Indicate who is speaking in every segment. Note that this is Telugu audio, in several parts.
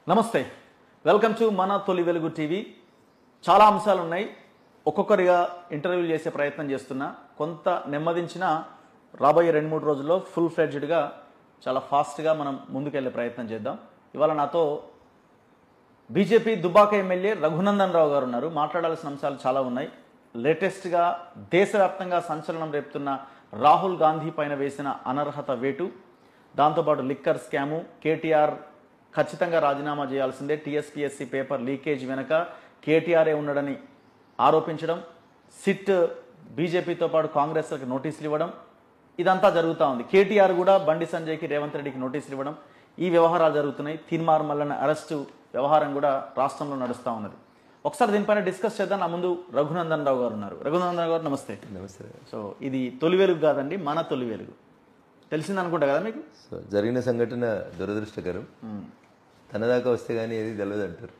Speaker 1: నమస్తే వెల్కమ్ టు మన తొలి వెలుగు టీవీ చాలా అంశాలు ఉన్నాయి ఒక్కొక్కరిగా ఇంటర్వ్యూలు చేసే ప్రయత్నం చేస్తున్నా కొంత నెమ్మదించిన రాబోయే రెండు మూడు రోజుల్లో ఫుల్ ఫ్లెడ్జ్డ్గా చాలా ఫాస్ట్గా మనం ముందుకెళ్లే ప్రయత్నం చేద్దాం ఇవాళ నాతో బీజేపీ దుబాక ఎమ్మెల్యే రఘునందన్ రావు గారు ఉన్నారు మాట్లాడాల్సిన అంశాలు చాలా ఉన్నాయి లేటెస్ట్గా దేశవ్యాప్తంగా సంచలనం రేపుతున్న రాహుల్ గాంధీ పైన వేసిన అనర్హత వేటు దాంతోపాటు లిక్కర్ స్కాము కేటీఆర్ ఖచ్చితంగా రాజీనామా చేయాల్సిందే టీఎస్పీఎస్సీ పేపర్ లీకేజ్ వెనక కేటీఆర్ఏ ఉన్నాడని ఆరోపించడం సిట్ బీజేపీతో పాటు కాంగ్రెస్కి నోటీసులు ఇవ్వడం ఇదంతా జరుగుతూ ఉంది కేటీఆర్ కూడా బండి సంజయ్కి రేవంత్ రెడ్డికి నోటీసులు ఇవ్వడం ఈ వ్యవహారాలు జరుగుతున్నాయి తీన్మార్ మల్లన్న అరెస్టు వ్యవహారం కూడా రాష్ట్రంలో నడుస్తూ ఉన్నది ఒకసారి దీనిపైన డిస్కస్ చేద్దాం నా ముందు రఘునందన్ రావు గారు ఉన్నారు రఘునందన్ రావు గారు నమస్తే
Speaker 2: నమస్తే
Speaker 1: సో ఇది తొలి వెలుగు కాదండి మన తొలి వెలుగు తెలిసింది అనుకుంటా కదా మీకు
Speaker 2: సో జరిగిన సంఘటన దురదృష్టకరం తన దాకా వస్తే కానీ ఏది తెలియదు అంటారు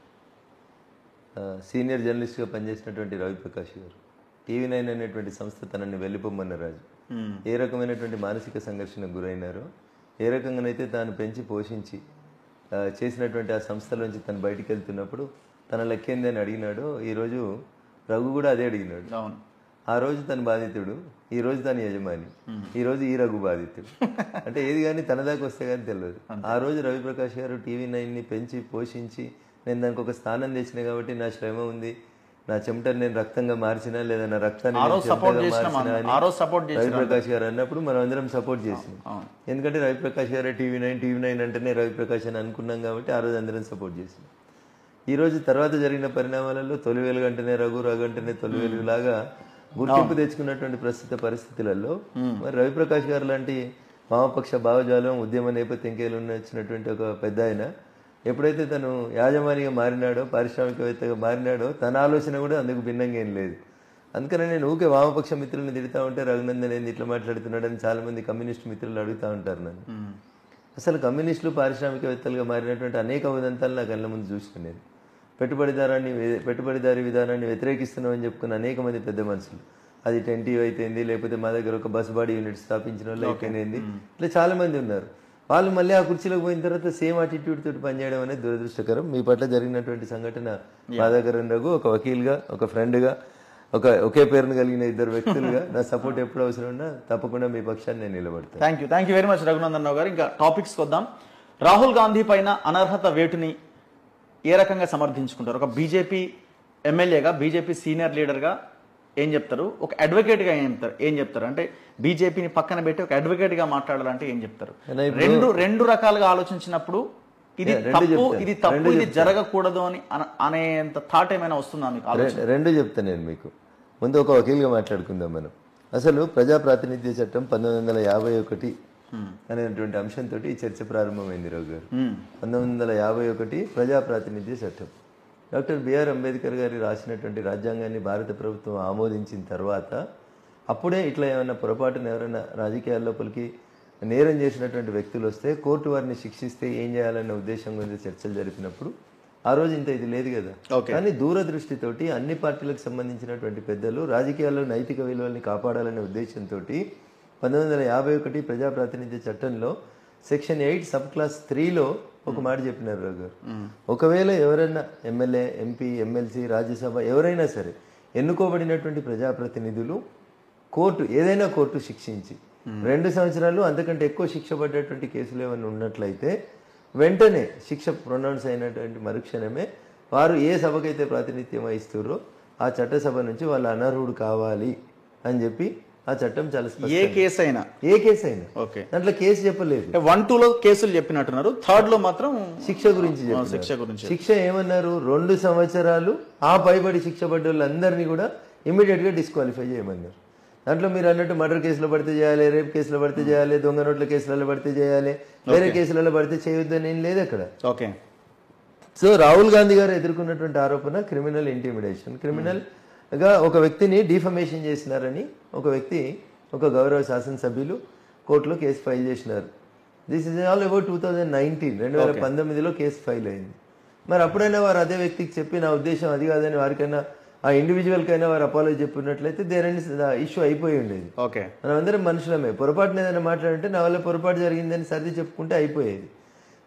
Speaker 2: ఆ, సీనియర్ జర్నలిస్ట్గా పనిచేసినటువంటి రవిప్రకాష్ గారు టీవీ నైన్ అనేటువంటి సంస్థ తనని వెళ్ళిపోమన్న రాజు ఏ రకమైనటువంటి మానసిక సంఘర్షణకు గురైనారో ఏ రకంగానైతే తాను పెంచి పోషించి ఆ, చేసినటువంటి ఆ సంస్థలోంచి తను బయటికి వెళ్తున్నప్పుడు తన లెక్కేంది అని అడిగినాడో ఈరోజు రఘు కూడా అదే అడిగినాడు
Speaker 1: అవును
Speaker 2: ఆ రోజు తన బాధితుడు ఈ రోజు తన యజమాని ఈ రోజు ఈ రఘు బాధితుడు అంటే ఏది కానీ తన దాకా వస్తే కానీ తెలియదు ఆ రోజు రవిప్రకాష్ గారు టీవీ నైన్ ని పెంచి పోషించి నేను దానికి ఒక స్థానం తెచ్చిన కాబట్టి నా శ్రమ ఉంది నా చెమటని నేను రక్తంగా మార్చినా లేదా నా రక్తాన్ని
Speaker 1: ఆ
Speaker 2: నేను
Speaker 1: రోజు సపోర్ట్
Speaker 2: చెమటగా
Speaker 1: చేసినాం
Speaker 2: మార్చినా అని
Speaker 1: ఆ రోజు సపోర్ట్ చేసి
Speaker 2: రవిప్రకాష్ గారు అన్నప్పుడు మనం అందరం సపోర్ట్ చేసినాం
Speaker 1: అవును.
Speaker 2: ఎందుకంటే రవిప్రకాష్ గారే టీవీ నైన్ టీవీ నైన్ అంటేనే రవిప్రకాష్ అని అనుకున్నాం కాబట్టి ఆ రోజు అందరం సపోర్ట్ చేసినాం ఈ రోజు తర్వాత జరిగిన పరిణామాలలో తొలి వెలుగు అంటేనే రఘు రఘు అంటేనే తొలి వెలుగు లాగా గుర్తింపు తెచ్చుకున్నటువంటి ప్రస్తుత పరిస్థితులలో మరి రవిప్రకాష్ గారు లాంటి వామపక్ష భావజాలం ఉద్యమ నేపథ్యంకేలు వచ్చినటువంటి ఒక పెద్ద ఆయన ఎప్పుడైతే తను యాజమానిగా మారినాడో పారిశ్రామికవేత్తగా మారినాడో తన ఆలోచన కూడా అందుకు భిన్నంగా ఏం లేదు అందుకనే నేను ఊకే వామపక్ష మిత్రులను తిడతా ఉంటే రఘునందన్ ఏంది ఇట్లా మాట్లాడుతున్నాడని చాలా మంది కమ్యూనిస్ట్ మిత్రులు అడుగుతా ఉంటారు నన్ను అసలు కమ్యూనిస్టులు పారిశ్రామికవేత్తలుగా మారినటువంటి అనేక ఉదంతాలు నా కళ్ళ ముందు చూసిన నేను పెట్టుబడిదారాన్ని వే- పెట్టుబడిదారీ విధానాన్ని వ్యతిరేకిస్తున్నామని చెప్పుకున్న అనేక మంది పెద్ద మనుషులు అది టెంటీ అయితేంది లేకపోతే మా దగ్గర ఒక బస్ బాడీ యూనిట్ స్థాపించిన వాళ్ళు అయితేనేంది ఇట్లా చాలా మంది ఉన్నారు వాళ్ళు మళ్ళీ ఆ కుర్చీలోకి పోయిన తర్వాత సేమ్ అటిట్యూడ్ తోటి పనిచేయడం అనేది దురదృష్టకరం మీ పట్ల జరిగినటువంటి సంఘటన మా దగ్గర రఘు ఒక వకీల్గా ఒక ఫ్రెండ్గా ఒక ఒకే పేరును కలిగిన ఇద్దరు వ్యక్తులుగా నా సపోర్ట్ ఎప్పుడు అవసరం ఉన్నా తప్పకుండా మీ పక్షాన్ని నేను నిలబడతాను
Speaker 1: thank you thank you very much Raghunandan Rao garu ఇంకా టాపిక్స్కి వద్దాం రాహుల్ గాంధీ పైన అనర్హత వేటుని ఏ రకంగా సమర్థించుకుంటారు ఒక బీజేపీ ఎమ్మెల్యేగా బీజేపీ సీనియర్ లీడర్గా ఏం చెప్తారు ఒక అడ్వకేట్గా ఏం చెప్తారు ఏం చెప్తారు అంటే బీజేపీని పక్కన పెట్టి ఒక అడ్వకేట్గా మాట్లాడాలంటే ఏం చెప్తారు
Speaker 2: అన్నా, ఇప్పుడు-
Speaker 1: రెండు రెండు రకాలుగా ఆలోచించినప్పుడు ఇది
Speaker 2: రెండు
Speaker 1: తప్పు
Speaker 2: చెప్తాను.
Speaker 1: ఇది తప్పు
Speaker 2: రెండు
Speaker 1: ఇది జరగకూడదు అని అన- అనేంత థాట్ ఏమైనా వస్తుందా మీకు ఆలోచన
Speaker 2: రె- రెండు చెప్తా నేను మీకు ముందు ఒక వకీల్గా మాట్లాడుకుందాం మనం అసలు ప్రజా ప్రాతినిధ్య చట్టం పంతొమ్మిది వందల యాభై ఒకటి అనేటువంటి అంశంతో ఈ చర్చ ప్రారంభమైంది రావు గారు
Speaker 1: మ్మ్.
Speaker 2: పంతొమ్మిది వందల యాభై ఒకటి ప్రజా ప్రాతినిధ్య చట్టం డాక్టర్ బిఆర్ అంబేద్కర్ గారి రాసినటువంటి రాజ్యాంగాన్ని భారత ప్రభుత్వం ఆమోదించిన తర్వాత అప్పుడే ఇట్లా ఏమైనా పొరపాటున ఎవరైనా రాజకీయాల లోపలికి నేరం చేసినటువంటి వ్యక్తులు వస్తే కోర్టు వారిని శిక్షిస్తే ఏం చేయాలన్న ఉద్దేశం గురించి చర్చలు జరిపినప్పుడు ఆ రోజు ఇంత ఇది లేదు కదా
Speaker 1: Okay.
Speaker 2: కానీ దూరదృష్టితోటి అన్ని పార్టీలకు సంబంధించినటువంటి పెద్దలు రాజకీయాల్లో నైతిక విలువల్ని కాపాడాలనే ఉద్దేశంతో పంతొమ్మిది వందల యాభై ఒకటి ప్రజా ప్రాతినిధ్య చట్టంలో సెక్షన్ ఎయిట్ సబ్ క్లాస్ త్రీలో ఒక మాట చెప్పినారు రావు గారు ఒకవేళ ఎవరైనా ఎమ్మెల్యే ఎంపీ ఎమ్మెల్సీ రాజ్యసభ ఎవరైనా సరే ఎన్నుకోబడినటువంటి ప్రజాప్రతినిధులు కోర్టు ఏదైనా కోర్టు శిక్షించి రెండు సంవత్సరాలు అంతకంటే ఎక్కువ శిక్ష పడ్డటువంటి కేసులు ఏమైనా ఉన్నట్లయితే వెంటనే శిక్ష ప్రొనౌన్స్ అయినటువంటి మరుక్షణమే వారు ఏ సభకైతే ప్రాతినిధ్యం వహిస్తారో ఆ చట్టసభ నుంచి వాళ్ళు అనర్హుడు కావాలి అని చెప్పి ఆ చట్టం చాలా స్పష్టం
Speaker 1: ఏ కేసు అయినా
Speaker 2: ఏ కేసు అయినా
Speaker 1: ఓకే
Speaker 2: దాంట్లో కేసు చెప్పలేదు
Speaker 1: అంటే వన్ టూ లో కేసులు చెప్పినట్టున్నారు థర్డ్ లో మాత్రం
Speaker 2: శిక్ష గురించి
Speaker 1: ఆ,
Speaker 2: చెప్పినారు.
Speaker 1: శిక్ష గురించి
Speaker 2: శిక్ష ఏమన్నారు రెండు సంవత్సరాలు ఆ పైబడి శిక్ష పడ్డ వాళ్ళందరినీ కూడా ఇమీడియట్ గా డిస్క్వాలిఫై చేయమన్నారు దాంట్లో మీరు అన్నట్టు మర్డర్ కేసులో పడితే చేయాలి రేప్ కేసులో పడితే చేయాలి దొంగ నోట్ల కేసులలో పడితే చేయాలి వేరే కేసులలో పడితే చేయొద్దని ఏం లేదు అక్కడ
Speaker 1: ఓకే
Speaker 2: సో రాహుల్ గాంధీ గారు ఎదుర్కొన్నటువంటి ఆరోపణ క్రిమినల్ ఇంటిమిడేషన్ క్రిమినల్ గా ఒక వ్యక్తిని డిఫమేషన్ చేసినారని ఒక వ్యక్తి ఒక గౌరవ శాసనసభ్యులు కోర్టులో కేసు ఫైల్ చేసినారు this is all about two thousand nineteen రెండు వేల పంతొమ్మిదిలో కేసు ఫైల్ అయింది మరి అప్పుడైనా వారు అదే వ్యక్తికి చెప్పి నా ఉద్దేశం అది కాదని వారికైనా ఆ ఇండివిజువల్ కైనా వారు అపాలజీ చెప్పినట్లయితే దేని ఇష్యూ అయిపోయి ఉండేది
Speaker 1: ఓకే
Speaker 2: మనం అందరం మనుషులమే పొరపాటున ఏదైనా మాట్లాడంటే నా వల్ల పొరపాటు జరిగిందని సర్ది చెప్పుకుంటే అయిపోయేది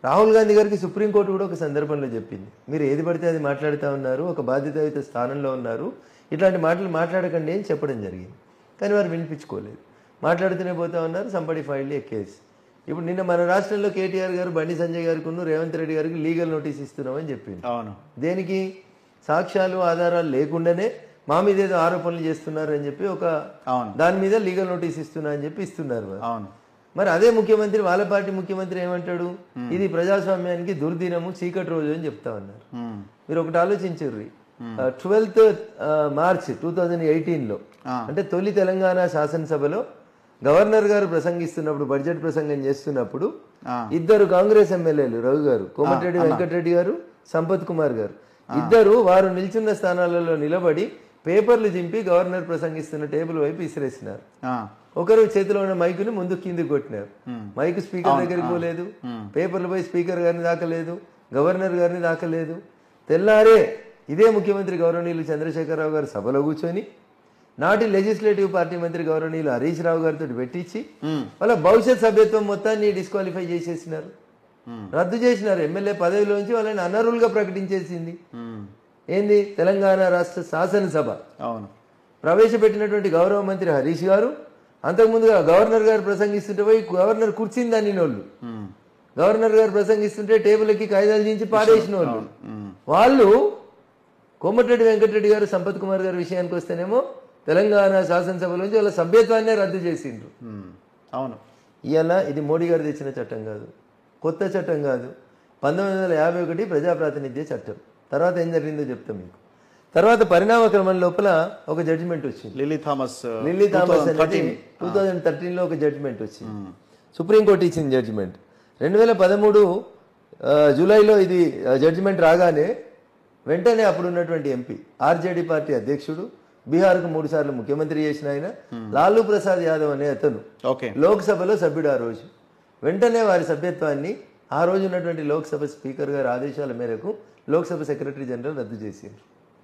Speaker 2: రాహుల్ గాంధీ గారికి సుప్రీంకోర్టు కూడా ఒక సందర్భంలో చెప్పింది మీరు ఏది పడితే అది మాట్లాడుతూ ఉన్నారు ఒక బాధ్యతాయుత స్థానంలో ఉన్నారు ఇట్లాంటి మాటలు మాట్లాడకండి అని చెప్పడం జరిగింది కానీ వారు వినిపించుకోలేదు మాట్లాడుతూనే పోతా ఉన్నారు సంబడి ఫైల్డ్ ఏ కేసు ఇప్పుడు నిన్న మన రాష్ట్రంలో కేటీఆర్ గారు బండి సంజయ్ గారికి ఉన్న రేవంత్ రెడ్డి గారికి లీగల్ నోటీస్ ఇస్తున్నామని చెప్పింది
Speaker 1: అవును
Speaker 2: దేనికి సాక్ష్యాలు ఆధారాలు లేకుండానే మా మీద ఏదో ఆరోపణలు చేస్తున్నారు అని చెప్పి ఒక
Speaker 1: అవును
Speaker 2: దాని మీద లీగల్ నోటీస్ ఇస్తున్నా అని చెప్పి ఇస్తున్నారు వారు.
Speaker 1: అవును
Speaker 2: మరి అదే ముఖ్యమంత్రి వాళ్ళ పార్టీ ముఖ్యమంత్రి ఏమంటాడు ఇది ప్రజాస్వామ్యానికి దుర్దినము చీకటి రోజు అని చెప్తా ఉన్నారు
Speaker 1: మ్మ్.
Speaker 2: మీరు ఒకటి ఆలోచించుర్రి ట్వెల్త్ మార్చ్ టూ థౌజండ్ ఎయిటీన్లో
Speaker 1: ఆ.
Speaker 2: అంటే తొలి తెలంగాణ శాసనసభలో గవర్నర్ గారు ప్రసంగిస్తున్నప్పుడు బడ్జెట్ ప్రసంగం చేస్తున్నప్పుడు
Speaker 1: ఆ.
Speaker 2: ఇద్దరు కాంగ్రెస్ ఎమ్మెల్యేలు రవి గారు కోమటిరెడ్డి వెంకటరెడ్డి గారు సంపత్ కుమార్ గారు ఇద్దరు వారు నిల్చున్న స్థానాలలో నిలబడి పేపర్లు చింపి గవర్నర్ ప్రసంగిస్తున్న టేబుల్ వైపు ఇసిరేసినారు
Speaker 1: ఆ.
Speaker 2: ఒకరు చేతిలో ఉన్న మైకుని ముందు కిందికి కొట్టినారు మైక్ స్పీకర్ దగ్గరికి పోలేదు పేపర్లు పోయి స్పీకర్ గారిని దాకలేదు గవర్నర్ గారిని దాకలేదు తెల్లారే ఇదే ముఖ్యమంత్రి గౌరవనీయులు చంద్రశేఖరరావు గారు సభలో కూర్చొని నాటి లెజిస్లేటివ్ పార్టీ మంత్రి గౌరవనీయులు హరీష్ రావు గారితో పెట్టించి
Speaker 1: మ్మ్.
Speaker 2: వాళ్ళ భవిష్యత్ సభ్యత్వం మొత్తాన్ని డిస్క్వాలిఫై చేసేసినారు
Speaker 1: మ్మ్.
Speaker 2: రద్దు చేసినారు ఎమ్మెల్యే పదవిలోంచి వాళ్ళని అనర్హులుగా ప్రకటించేసింది
Speaker 1: మ్మ్.
Speaker 2: ఏంది తెలంగాణ రాష్ట్ర శాసనసభ
Speaker 1: అవును
Speaker 2: ప్రవేశపెట్టినటువంటి గౌరవ మంత్రి హరీష్ గారు అంతకుముందుగా గవర్నర్ గారు ప్రసంగిస్తుంటే పోయి గవర్నర్ కూర్చుంది అని వాళ్ళు
Speaker 1: మ్మ్.
Speaker 2: గవర్నర్ గారు ప్రసంగిస్తుంటే టేబుల్ ఎక్కి కాగితాలు దించి పాడేసిన వాళ్ళు
Speaker 1: మ్మ్.
Speaker 2: వాళ్ళు కోమటిరెడ్డి వెంకటరెడ్డి గారు సంపత్ కుమార్ గారి విషయానికి వస్తేనేమో తెలంగాణ శాసనసభలోంచి వాళ్ళ సభ్యత్వాన్నే రద్దు చేసిండ్రు
Speaker 1: మ్మ్. అవును
Speaker 2: ఇవాళ ఇది మోడీ గారు తెచ్చిన చట్టం కాదు కొత్త చట్టం కాదు పంతొమ్మిది వందల యాభై ఒకటి ప్రజాప్రాతినిధ్య చట్టం తర్వాత ఏం జరిగిందో చెప్తాం మీకు తర్వాత పరిణామ క్రమం లోపల ఒక జడ్జిమెంట్ వచ్చింది
Speaker 1: లిల్లీ థామస్
Speaker 2: లిల్లీ థామస్ అనేది
Speaker 1: 2013.
Speaker 2: టూ థౌజండ్ థర్టీన్లో ఒక జడ్జిమెంట్ వచ్చింది సుప్రీంకోర్టు ఇచ్చింది జడ్జిమెంట్ రెండు వేల పదమూడు జూలైలో ఇది జడ్జిమెంట్ రాగానే వెంటనే అప్పుడు ఉన్నటువంటి ఎంపీ ఆర్జేడీ పార్టీ అధ్యక్షుడు బీహార్కు మూడు సార్లు ముఖ్యమంత్రి చేసిన ఆయన లాలూ ప్రసాద్ యాదవ్ అనే అతను
Speaker 1: ఓకే
Speaker 2: లోక్సభలో సభ్యుడు ఆ రోజు వెంటనే వారి సభ్యత్వాన్ని ఆ రోజు ఉన్నటువంటి లోక్సభ స్పీకర్ గారి ఆదేశాల మేరకు లోక్సభ సెక్రటరీ జనరల్ రద్దు చేసింది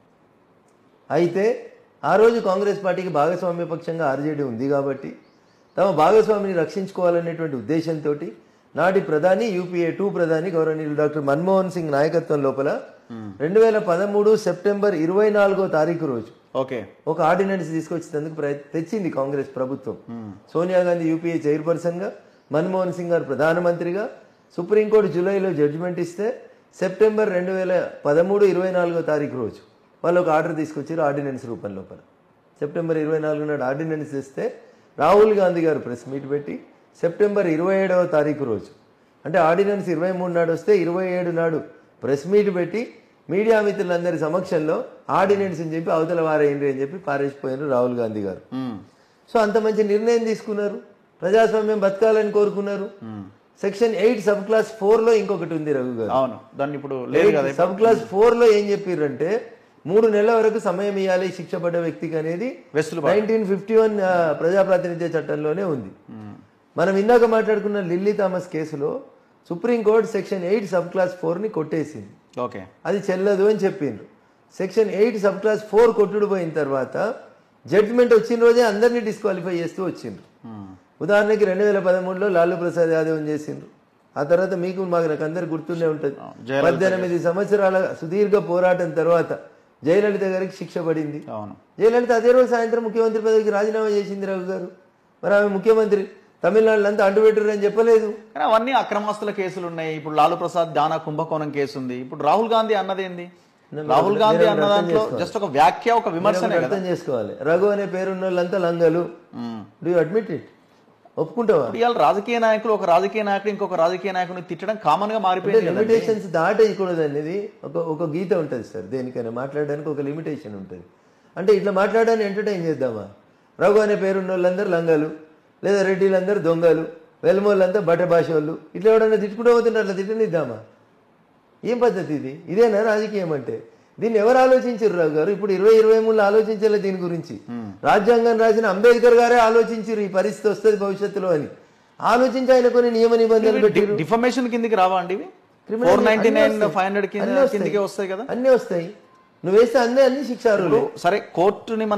Speaker 2: అయితే ఆ రోజు కాంగ్రెస్ పార్టీకి భాగస్వామ్య పక్షంగా ఆర్జేడీ ఉంది కాబట్టి తమ భాగస్వామిని రక్షించుకోవాలనేటువంటి ఉద్దేశంతో నాటి ప్రధాని యూపీఏ టూ ప్రధాని గౌరవనీయులు డాక్టర్ మన్మోహన్ సింగ్ నాయకత్వం లోపల రెండు వేల పదమూడు సెప్టెంబర్ ఇరవై నాలుగో తారీఖు రోజు
Speaker 1: ఓకే
Speaker 2: ఒక ఆర్డినెన్స్ తీసుకొచ్చేందుకు ప్రయత్ తెచ్చింది కాంగ్రెస్ ప్రభుత్వం సోనియా గాంధీ యూపీఏ చైర్పర్సన్ గా మన్మోహన్ సింగ్ గారు ప్రధానమంత్రిగా సుప్రీంకోర్టు జూలైలో జడ్జిమెంట్ ఇస్తే సెప్టెంబర్ రెండు వేల పదమూడు ఇరవై నాలుగో తారీఖు రోజు వాళ్ళు ఒక ఆర్డర్ తీసుకొచ్చారు ఆర్డినెన్స్ రూపం లోపల సెప్టెంబర్ ఇరవై నాలుగు నాడు ఆర్డినెన్స్ ఇస్తే రాహుల్ గాంధీ గారు ప్రెస్ మీట్ పెట్టి సెప్టెంబర్ ఇరవై ఏడవ తారీఖు రోజు అంటే ఆర్డినెన్స్ ఇరవై మూడు నాడు వస్తే ఇరవై ఏడు నాడు ప్రెస్ మీట్ పెట్టి మీడియా మిత్రులందరి సమక్షంలో ఆర్డినెన్స్ అని చెప్పి అవతల వారేయండి అని చెప్పి పారేసిపోయారు రాహుల్ గాంధీ గారు
Speaker 1: మ్మ్.
Speaker 2: సో అంత మంచి నిర్ణయం తీసుకున్నారు ప్రజాస్వామ్యం బతకాలని కోరుకున్నారు section eight sub clause four లో ఇంకొకటి ఉంది రఘు గారు
Speaker 1: అవును దాన్ని ఇప్పుడు లేదు కదా
Speaker 2: సబ్ క్లాస్ ఫోర్ లో ఏం చెప్పారంటే మూడు నెలల వరకు సమయం ఇవ్వాలి శిక్ష పడ్డ వ్యక్తికి అనేది
Speaker 1: వెసులుబాటు.
Speaker 2: నైన్టీన్ ఫిఫ్టీ వన్ ప్రజాప్రాతినిధ్య చట్టంలోనే ఉంది మనం ఇందాక మాట్లాడుకున్న లిల్లీ థామస్ కేసులో supreme court section eight sub clause four ని కొట్టేసింది
Speaker 1: ఓకే
Speaker 2: అది చెల్లదు అని చెప్పిండ్రు section eight sub clause four కొట్టుడు పోయిన తర్వాత జడ్జిమెంట్ వచ్చిన రోజే అందరినీ డిస్క్వాలిఫై చేస్తూ వచ్చిండ్రు
Speaker 1: మ్మ్.
Speaker 2: ఉదాహరణకి రెండు వేల పదమూడులో లాలూ ప్రసాద్ యాదవ్ చేసిండ్రు ఆ తర్వాత మీకు మాకు నాకు అందరు గుర్తుండే ఉంటుంది
Speaker 1: జయలలిత
Speaker 2: పద్దెనిమిది సంవత్సరాల సుదీర్ఘ పోరాటం తర్వాత జయలలిత గారికి శిక్ష పడింది
Speaker 1: అవును
Speaker 2: జయలలిత అదే రోజు సాయంత్రం ముఖ్యమంత్రి పదవికి రాజీనామా చేసింది రఘు గారు మరి ఆమె ముఖ్యమంత్రి తమిళనాడులో అంతా అంటుపెట్టరు అని చెప్పలేదు
Speaker 1: కానీ అవన్నీ అక్రమాస్తుల కేసులు ఉన్నాయి ఇప్పుడు లాలూ ప్రసాద్ దానా కుంభకోణం కేసు ఉంది ఇప్పుడు రాహుల్ గాంధీ అన్నదేంది రాహుల్ గాంధీ అన్న దాంట్లో జస్ట్ ఒక వ్యాఖ్య ఒక విమర్శనే
Speaker 2: మీరు
Speaker 1: కదా
Speaker 2: అర్థం చేసుకోవాలి రఘు అనే పేరున్న వాళ్ళంతా లంగలు
Speaker 1: మ్మ్.
Speaker 2: డూ అడ్మిట్ ఇట్ ఒప్పుకుంటావా
Speaker 1: ఇప్పుడు ఇవాళ రాజకీయ నాయకులు ఒక రాజకీయ నాయకుడు ఇంకొక రాజకీయ నాయకుడిని తిట్టడం కామన్ గా మారిపోయింది కదండి.
Speaker 2: లిమిటేషన్స్ దాటేయకూడదు అనేది ఒక ఒక గీత ఉంటుంది సార్ దేనికైనా మాట్లాడడానికి ఒక లిమిటేషన్ ఉంటుంది అంటే ఇట్లా మాట్లాడడానికి ఎంటర్టైన్ చేద్దామా రఘు అనే పేరున్న వాళ్ళందరూ లంగాలు లేదా రెడ్డిలందరూ దొంగలు వెల్మోళ్ళంతా బట్ట భాష వాళ్ళు ఇట్లా ఎవడన్నా తిట్టుకుంటూ పోతుంటే అట్లా తిట్టనిద్దామా ఏం పద్ధతి ఇది ఇదేనా రాజకీయం అంటే దీన్ని ఎవరు ఆలోచించారు రావు గారు ఇప్పుడు ఇరవై ఇరవై మూడులో ఆలోచించాలి దీని గురించి రాజ్యాంగం రాసిన అంబేద్కర్ గారే ఆలోచించారు ఈ పరిస్థితి వస్తుంది భవిష్యత్తులో అని ఆలోచించి ఆయన కొన్ని నియమ నిబంధనలు పెట్టి
Speaker 1: డిఫమేషన్ కిందికి రావా అండి ఇవి
Speaker 2: Criminal
Speaker 1: ఫోర్ నైన్టీ
Speaker 2: అన్నీ
Speaker 1: నైన్
Speaker 2: వస్తాయి.
Speaker 1: ఫైవ్ హండ్రెడ్
Speaker 2: అన్నీ వస్తాయి.
Speaker 1: కిందకే వస్తాయి కదా
Speaker 2: అన్నీ వస్తాయి నువ్వు వేస్తే అన్నీ అన్ని శిక్షారులు
Speaker 1: సరే కోర్టుని మనం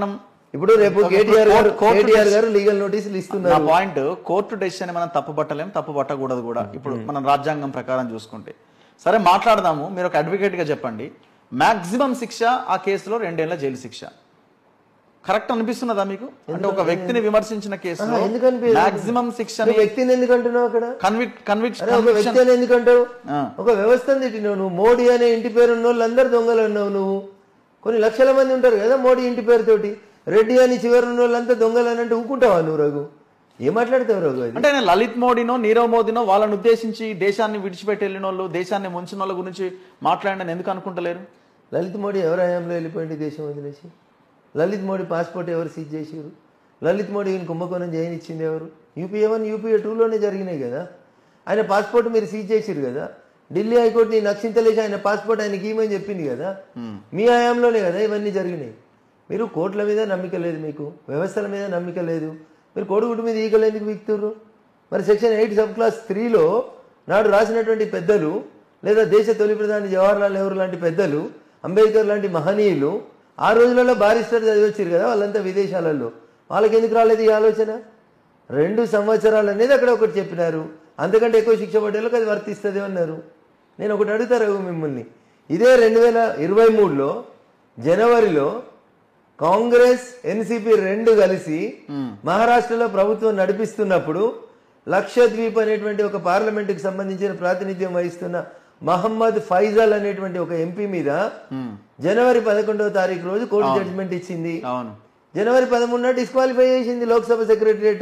Speaker 2: ఇప్పుడు రేపు కేటీఆర్ గారు
Speaker 1: కోర్టు-
Speaker 2: కేటీఆర్ గారు లీగల్ నోటీసులు
Speaker 1: నా
Speaker 2: ఇస్తున్నారు
Speaker 1: పాయింట్ కోర్టు డెసిషన్ మనం తప్పు పట్టలేం తప్పు పట్టకూడదు కూడా ఇప్పుడు మనం రాజ్యాంగం ప్రకారం చూసుకుంటే సరే మాట్లాడదాము మీరు ఒక అడ్వకేట్ గా చెప్పండి మాక్సిమం శిక్ష ఆ కేసులో రెండేళ్ల జైలు శిక్ష కరెక్ట్ అనిపిస్తున్నదా మీకు అంటే ఒక వ్యక్తిని విమర్శించిన కేసులో
Speaker 2: ఆహా, ఎందుకు అనిపించదు?
Speaker 1: మాక్సిమం శిక్షని
Speaker 2: నువ్వు వ్యక్తిని ఎందుకు అంటున్నావు అక్కడ
Speaker 1: కన్విక్ కన్విక్
Speaker 2: అరే ఒక వ్యక్తి అని ఎందుకు అంటావు
Speaker 1: ఆ.
Speaker 2: ఒక వ్యవస్థను తిట్టినావు నువ్వు మోడీ అనే ఇంటి పేరు ఉన్న వాళ్ళు అందరు దొంగలు అన్నావు నువ్వు కొన్ని లక్షల మంది ఉంటారు కదా మోడీ ఇంటి పేరుతోటి రెడ్డి అని చివరి ఉన్న వాళ్ళంతా దొంగలు అని అంటే ఊకుంటావా నువ్వు రఘు ఏం మాట్లాడతావు రఘు అది
Speaker 1: అంటే ఆయన లలిత్ మోడీనో నీరవ్ మోదీనో వాళ్ళని ఉద్దేశించి దేశాన్ని విడిచిపెట్టి వెళ్ళిన వాళ్ళు దేశాన్ని ముంచిన వాళ్ళ గురించి మాట్లాడని ఎందుకు అనుకుంటలేరు
Speaker 2: లలిత్ మోడీ ఎవరు హయాంలో వెళ్ళిపోయింది దేశం వదిలేసి లలిత్ మోడీ పాస్పోర్ట్ ఎవరు సీజ్ చేసారు లలిత్ మోడీ ఈయన కుంభకోణం చేయనిచ్చింది ఎవరు యూపీఏ వన్ యూపీఏ టూలోనే జరిగినాయి కదా ఆయన పాస్పోర్ట్ మీరు సీజ్ చేసిరు కదా ఢిల్లీ హైకోర్టు నీ నక్షించలేసి ఆయన పాస్పోర్ట్ ఆయనకి ఇవ్వమని చెప్పింది కదా మీ హయాంలోనే కదా ఇవన్నీ జరిగినాయి మీరు కోర్టుల మీద నమ్మిక లేదు మీకు వ్యవస్థల మీద నమ్మిక లేదు మీరు కోడిగుడ్డు మీద ఈగలు ఎందుకు వీక్తుర్రు మరి సెక్షన్ ఎయిట్ సబ్ క్లాస్ త్రీలో నాడు రాసినటువంటి పెద్దలు లేదా దేశ తొలి ప్రధాని జవహర్లాల్ నెహ్రూ లాంటి పెద్దలు అంబేద్కర్ లాంటి మహనీయులు ఆ రోజులలో బారిస్టర్ చదివచ్చారు కదా వాళ్ళంతా విదేశాలలో వాళ్ళకి ఎందుకు రాలేదు ఈ ఆలోచన రెండు సంవత్సరాలు అనేది అక్కడ ఒకటి చెప్పినారు అంతకంటే ఎక్కువ శిక్ష పడేలకు అది వర్తిస్తుంది అన్నారు నేను ఒకటి అడుగుతారు మిమ్మల్ని ఇదే రెండు వేల ఇరవై మూడులో జనవరిలో కాంగ్రెస్ ఎన్సిపి రెండు కలిసి మహారాష్ట్రలో ప్రభుత్వం నడిపిస్తున్నప్పుడు లక్షద్వీప్ అనేటువంటి ఒక పార్లమెంటుకి సంబంధించిన ప్రాతినిధ్యం వహిస్తున్న మహమ్మద్ ఫైజల్ అనేటువంటి ఒక ఎంపీ మీద జనవరి పదకొండవ తారీఖు రోజు కోర్టు జడ్జిమెంట్ ఇచ్చింది
Speaker 1: అవును
Speaker 2: జనవరి పదమూడున డిస్క్వాలిఫై చేసింది లోక్సభ సెక్రటరియట్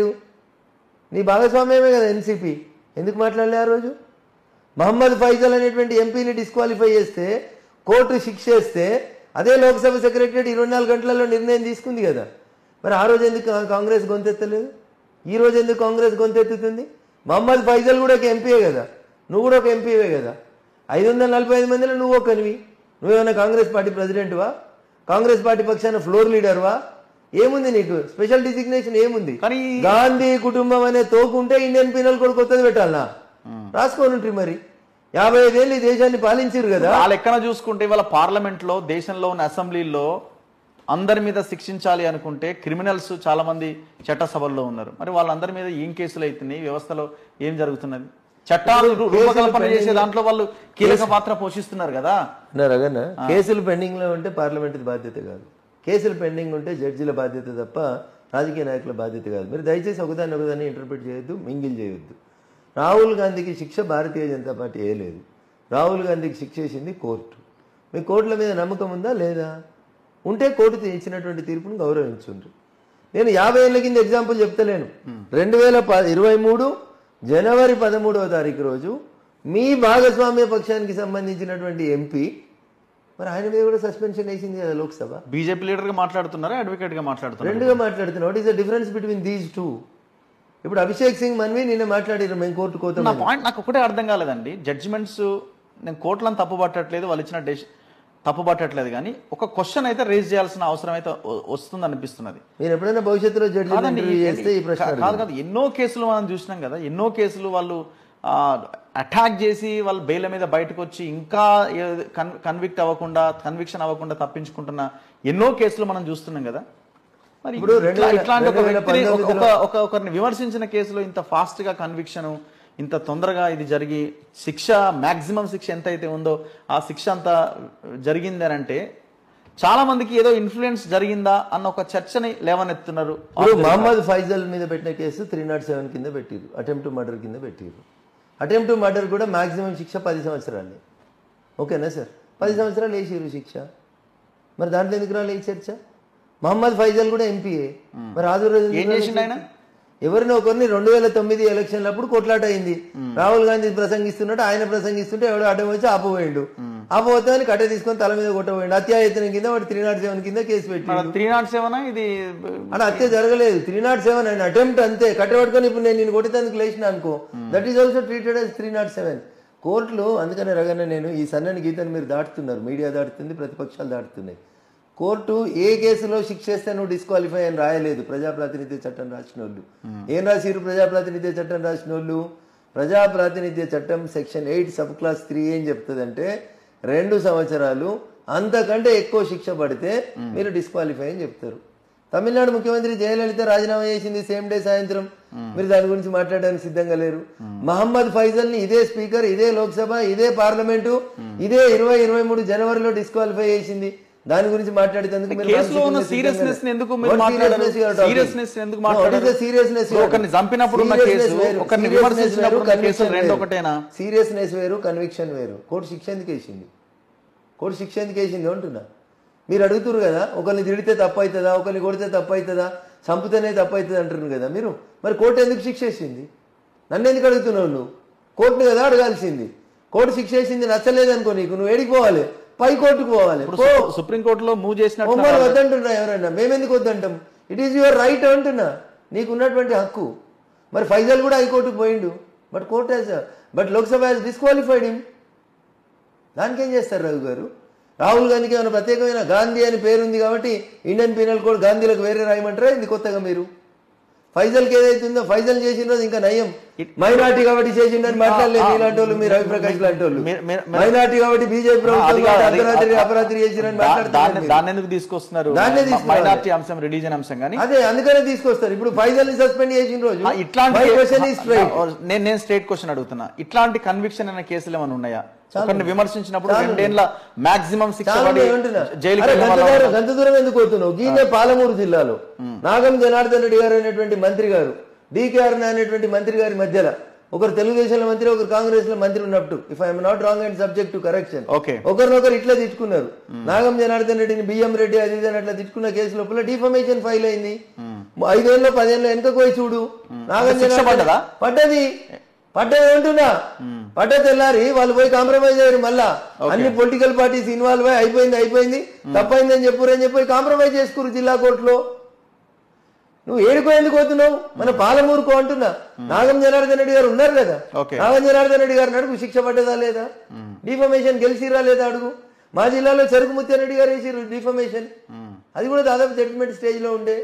Speaker 2: నీ భాగస్వామ్యమే కదా ఎన్సిపి ఎందుకు మాట్లాడలే ఆ రోజు మహమ్మద్ ఫైజల్ అనేటువంటి ఎంపీని డిస్క్వాలిఫై చేస్తే కోర్టు శిక్ష చేస్తే అదే లోక్సభ సెక్రటరియట్ ఇరవై నాలుగు గంటలలో నిర్ణయం తీసుకుంది కదా మరి ఆ రోజు ఎందుకు కా- కాంగ్రెస్ గొంతెత్తలేదు ఈ రోజు ఎందుకు కాంగ్రెస్ గొంతెత్తుతుంది మహమ్మద్ ఫైజల్ కూడా ఒక ఎంపీయే కదా నువ్వు కూడా ఒక ఎంపీవే కదా ఐదు వందల నలభై ఐదు మందిలో నువ్వు ఒకనివి నువ్వేమైనా కాంగ్రెస్ పార్టీ ప్రెసిడెంట్వా కాంగ్రెస్ పార్టీ పక్షాన ఫ్లోర్ లీడర్వా ఏముంది నీకు స్పెషల్ డిజిగ్నేషన్ ఏముంది
Speaker 1: కానీ
Speaker 2: గాంధీ కుటుంబం అనే తోకుంటే ఇండియన్ పీనల్ కోడ్ కొత్తది పెట్టాలనా రాసుకోనుంట్రి మరి యాభై ఐదేళ్ళు ఈ దేశాన్ని పాలించారు కదా
Speaker 1: ఆ లెక్కన చూసుకుంటే ఇవాళ పార్లమెంట్ లో దేశంలో ఉన్న అసెంబ్లీలో అందరి మీద శిక్షించాలి అనుకుంటే క్రిమినల్స్ చాలా మంది చట్టసభల్లో ఉన్నారు మరి వాళ్ళందరి మీద ఏం కేసులు అవుతున్నాయి వ్యవస్థలో ఏం జరుగుతున్నది చట్టాలు రూ- రూపకల్పన చేసే దాంట్లో వాళ్ళు కీలక పాత్ర పోషిస్తున్నారు కదా
Speaker 2: అన్నారు అగన్న కేసులు పెండింగ్ లో ఉంటే పార్లమెంట్ బాధ్యత కాదు కేసులు పెండింగ్ ఉంటే జడ్జిల బాధ్యత తప్ప రాజకీయ నాయకుల బాధ్యత కాదు మీరు దయచేసి ఒకదాన్ని ఒకదాన్ని ఇంటర్ప్రిట్ చేయొద్దు మింగిల్ చేయొద్దు రాహుల్ గాంధీకి శిక్ష భారతీయ జనతా పార్టీ వేయలేదు రాహుల్ గాంధీకి శిక్ష వేసింది కోర్టు మీ కోర్టుల మీద నమ్మకం ఉందా లేదా ఉంటే కోర్టు ఇచ్చినటువంటి తీర్పును గౌరవించుండ్రు నేను యాభై ఏళ్ళ కింద ఎగ్జాంపుల్ చెప్తలేను రెండు వేల ప ఇరవై మూడు జనవరి పదమూడవ తారీఖు రోజు మీ భాగస్వామ్య పక్షానికి సంబంధించినటువంటి ఎంపీ మరి ఆయన మీద కూడా సస్పెన్షన్ వేసింది కదా లోక్సభ
Speaker 1: బీజేపీ లీడర్ గా మాట్లాడుతున్నారా అడ్వకేట్ గా మాట్లాడుతున్నారు
Speaker 2: రెండుగా మాట్లాడుతున్నా what is the difference between these two ఇప్పుడు అభిషేక్ సింగ్ మన్వి నిన్న మాట్లాడారు మేము కోర్టు కోతాం
Speaker 1: నా పాయింట్ నాకు ఒకటే అర్థం కాలేదండి జడ్జిమెంట్స్ నేను కోర్టులను తప్పు పట్టట్లేదు వాళ్ళు ఇచ్చిన డెసి తప్పు పట్టట్లేదు కానీ ఒక క్వశ్చన్ అయితే రేజ్ చేయాల్సిన అవసరం అయితే వ- వస్తుంది అనిపిస్తున్నది
Speaker 2: మీరు ఎప్పుడైనా భవిష్యత్తులో జడ్జి
Speaker 1: కాదండి
Speaker 2: ఇంటర్వ్యూ చేస్తే ఈ ప్రశ్న
Speaker 1: కా- కాదు కాదు ఎన్నో కేసులు మనం చూసినాం కదా ఎన్నో కేసులు వాళ్ళు అటాక్ చేసి వాళ్ళు బెయిల్ మీద బయటకు వచ్చి ఇంకా కన్విక్ట్ అవ్వకుండా కన్విక్షన్ అవ్వకుండా తప్పించుకుంటున్న ఎన్నో కేసులు మనం చూస్తున్నాం కదా మరి
Speaker 2: ఇప్పుడు రెండు
Speaker 1: ఇట్లా-
Speaker 2: వేల-
Speaker 1: ఇట్లాంటి ఒక
Speaker 2: రెండు వేల
Speaker 1: వ్యక్తిని ఒక-
Speaker 2: పంతొమ్మిదిలో-
Speaker 1: ఒక ఒక ఒకరిని విమర్శించిన కేసులో ఇంత ఫాస్ట్ గా కన్విక్షన్ ఇంత తొందరగా ఇది జరిగి శిక్ష మాక్సిమం శిక్ష ఎంత అయితే ఉందో ఆ శిక్ష అంత జరిగింది అని అంటే చాలా మందికి ఏదో ఇన్ఫ్లుయెన్స్ జరిగిందా అన్న ఒక చర్చని లేవనెత్తున్నారు
Speaker 2: ఇప్పుడు మహమ్మద్ ఫైజల్ మీద పెట్టిన కేసు త్రీ నాట్ సెవెన్ కింద పెట్టిరు అటెంప్ట్ మర్డర్ కింద పెట్టిరు అటెంప్ట్ మర్డర్ కూడా మాక్సిమం శిక్ష పది సంవత్సరాలే ఓకేనా సార్ పది సంవత్సరాలు వేసిరు శిక్ష మరి దాంట్లో ఎందుకు రాలే ఈ చర్చ మహమ్మద్ ఫైజల్ కూడా ఎంపీఏ మరి ఆదు రోజు ఎందుకు
Speaker 1: ఏం
Speaker 2: రాలే
Speaker 1: చేసిండు
Speaker 2: చర్చ?
Speaker 1: ఆయన?
Speaker 2: ఎవరిని ఒకరిని రెండు వేల తొమ్మిది ఎలక్షన్లప్పుడు కొట్లాట అయింది రాహుల్ గాంధీ ప్రసంగిస్తున్నట్టు ఆయన ప్రసంగిస్తుంటే ఎవడో అడ్డం వచ్చి ఆపబోయిండు ఆపబోతే అని కట్టె తీసుకొని తల మీద కొట్టబోయిండు హత్యాయత్నం కింద వాడు త్రీ నాట్ సెవెన్ కింద కేసు పెట్టి
Speaker 1: త్రీ నాట్ సెవెన్ ఇది
Speaker 2: అలా హత్య జరగలేదు త్రీ నాట్ సెవెన్ ఆయన అటెంప్ట్ అంతే కట్టబట్టుకొని ఇప్పుడు నేను నేను కొట్టేందుకు లేచిన అనుకో that is also treated as three nought seven కోర్టులు అందుకనే రగన్న నేను ఈ సన్నని గీతను మీరు దాటుతున్నారు మీడియా దాటుతుంది ప్రతిపక్షాలు దాటుతున్నాయి కోర్టు ఏ కేసులో శిక్ష చేస్తే నువ్వు డిస్క్వాలిఫై అని రాయలేదు ప్రజాప్రాతినిధ్య చట్టం రాసిన వాళ్ళు ఏం రాసిరు ప్రజాప్రాతినిధ్య చట్టం రాసిన వాళ్ళు ప్రజాప్రాతినిధ్య చట్టం section eight sub clause three ఏం చెప్తుందంటే రెండు సంవత్సరాలు అంతకంటే ఎక్కువ శిక్ష పడితే మీరు డిస్క్వాలిఫై అని చెప్తారు తమిళనాడు ముఖ్యమంత్రి జయలలిత రాజీనామా చేసింది సేమ్ డే సాయంత్రం మీరు దాని గురించి మాట్లాడడానికి సిద్ధంగా లేరు మహమ్మద్ ఫైజల్ ని ఇదే స్పీకర్ ఇదే లోక్సభ ఇదే పార్లమెంటు ఇదే ఇరవై ఇరవై మూడు జనవరిలో డిస్క్వాలిఫై చేసింది దాని గురించి మాట్లాడేందుకు మీరు
Speaker 1: కేసులో ఉన్న
Speaker 2: మానసికంగా
Speaker 1: సీరియస్నెస్
Speaker 2: సిద్ధంగా
Speaker 1: ఎందుకు
Speaker 2: లేరు.
Speaker 1: మీరు
Speaker 2: What
Speaker 1: మాట్లాడారు
Speaker 2: seriousness you are talking?
Speaker 1: Seriousness ఎందుకు
Speaker 2: No, what is
Speaker 1: మాట్లాడారు
Speaker 2: the seriousness you are-
Speaker 1: ఒకరిని చంపినప్పుడు ఉన్న
Speaker 2: Seriousness
Speaker 1: కేసు
Speaker 2: వేరు.
Speaker 1: ఒకరిని
Speaker 2: Seriousness
Speaker 1: విమర్శించినప్పుడు
Speaker 2: వేరు,
Speaker 1: ఉన్న కేసు
Speaker 2: conviction
Speaker 1: రెండు
Speaker 2: వేరు.
Speaker 1: ఒకటేనా
Speaker 2: సీరియస్నెస్ వేరు కన్విక్షన్ వేరు కోర్టు శిక్ష ఎందుకు వేసింది కోర్టు శిక్ష ఎందుకు వేసింది అంటున్నా మీరు అడుగుతున్నారు కదా ఒకరిని తిడితే తప్పు అవుతుందా ఒకరిని కొడితే తప్పు అవుతుందా చంపితేనే తప్పు అవుతుంది అంటున్నారు కదా మీరు మరి కోర్టు ఎందుకు శిక్ష వేసింది నన్ను ఎందుకు అడుగుతున్నావు నువ్వు కోర్టును కదా అడగాల్సింది కోర్టు శిక్ష వేసింది నచ్చలేదనుకో నీకు నువ్వు ఏడికి పోవాలి పై కోర్టుకు పోవాలి
Speaker 1: ఇప్పుడు
Speaker 2: పో.
Speaker 1: సు- సుప్రీంకోర్టులో మూవ్ చేసినట్టు
Speaker 2: మమ్మల్ని వద్దంటున్నా ఎవరన్నా మేమెందుకు వద్దంటాం ఇట్ ఈస్ యువర్ రైట్ అంటున్నా నీకు ఉన్నటువంటి హక్కు మరి ఫైజల్ కూడా హైకోర్టుకు పోయిండు but court has but Lok Sabha has disqualified him దానికేం చేస్తారు రఘు గారు రాహుల్ గాంధీకి ఏమైనా ప్రత్యేకమైన గాంధీ అని పేరు ఉంది కాబట్టి ఇండియన్ పీనల్ కోడ్ గాంధీలకు వేరే రాయమంటారా ఇది కొత్తగా మీరు ఫైజల్కి ఏదైతుందో ఫైజల్ చేసిన రోజు ఇంకా నయం మైనార్టీ కాబట్టి చేసిండని మాట్లాడలేదు
Speaker 1: ఆ,
Speaker 2: మీలాంటి వాళ్ళు మీరు రవిప్రకాష్ లాంటి వాళ్ళు
Speaker 1: మీరు- మీరు- మీరు-
Speaker 2: మైనార్టీ కాబట్టి బీజేపీ
Speaker 1: అది
Speaker 2: ప్రభుత్వం
Speaker 1: కాదు, అది-
Speaker 2: అర్ధరాత్రి
Speaker 1: ఆ-
Speaker 2: అపరాత్రి చేసిరని
Speaker 1: దా-
Speaker 2: మాట్లాడుతున్నారు
Speaker 1: దాన్ని
Speaker 2: మీరు.
Speaker 1: దాన్ని ఎందుకు తీసుకొస్తున్నారు
Speaker 2: దాన్నే తీసుకురావాలి.
Speaker 1: మైనార్టీ అంశం రిలీజన్ అంశం కానీ
Speaker 2: అదే అందుకనే తీసుకొస్తారు ఇప్పుడు ఫైజల్ ని సస్పెండ్ చేసిన రోజు
Speaker 1: ఆ, ఇట్లాంటి
Speaker 2: My question is straight.
Speaker 1: నేను నేను స్ట్రేట్ క్వశ్చన్ అడుగుతున్నా ఇట్లాంటి కన్విక్షన్ అనే కేసులు ఏమైనా ఉన్నాయా ఒకరిని విమర్శించినప్పుడు
Speaker 2: చాలు.
Speaker 1: రెండేళ్ల మాక్సిమం శిక్ష
Speaker 2: చాలా
Speaker 1: పడి
Speaker 2: ఏమంటున్నా?
Speaker 1: జైలుకి
Speaker 2: అరే,
Speaker 1: వెళ్ళిన
Speaker 2: గంత
Speaker 1: వాళ్ళ-
Speaker 2: దూరం- గంత దూరం ఎందుకు పోతున్నావు గీనే పాలమూరు జిల్లాలో నాగం జనార్దన్ రెడ్డి గారు అనేటువంటి మంత్రి గారు డికేఆర్ అనేటువంటి మంత్రి గారి మధ్యలో ఒకరు తెలుగుదేశంలో మంత్రి ఒకరు కాంగ్రెస్ లో మంత్రి ఉన్నప్పుడు if I'm not wrong and subject to correction
Speaker 1: Okay.
Speaker 2: ఒకరినొకరు ఇట్లా తిట్టుకున్నారు నాగం జనార్దన్ రెడ్డిని బియ్యం రెడ్డి అది ఇది అని అట్లా తిట్టుకున్న కేసు లోపల డిఫర్మేషన్ ఫైల్ అయింది ఐదేళ్ళు పదేళ్ళు వెనకకు పోయి చూడు నాగం
Speaker 1: శిక్ష
Speaker 2: జనార్దన్
Speaker 1: పడ్డదా?
Speaker 2: పడ్డది పడ్డది అంటున్నా పడ్డ తెల్లారి వాళ్ళు పోయి కాంప్రమైజ్ అయ్యారు మళ్ళా అన్ని పొలిటికల్ పార్టీస్ ఇన్వాల్వ్ అయ్యి అయిపోయింది అయిపోయింది తప్పైంది అని చెప్పురు అని చెప్పి కాంప్రమైజ్ చేసుకురు జిల్లా కోర్టులో నువ్వు ఏడుకో ఎందుకు పోతున్నావు మన పాలమూరుకో అంటున్నా నాగం జనార్దన్ రెడ్డి గారు ఉన్నారు కదా
Speaker 1: Okay.
Speaker 2: నాగం జనార్దన్ రెడ్డి గారిని అడుగు శిక్ష పడ్డదా లేదా డిఫర్మేషన్ గెలిచిరా లేదా అడుగు మా జిల్లాలో చెరుకు ముత్యారెడ్డి గారు వేసిరు డిఫర్మేషన్ అది కూడా దాదాపు జడ్జిమెంట్ స్టేజ్ లో ఉండే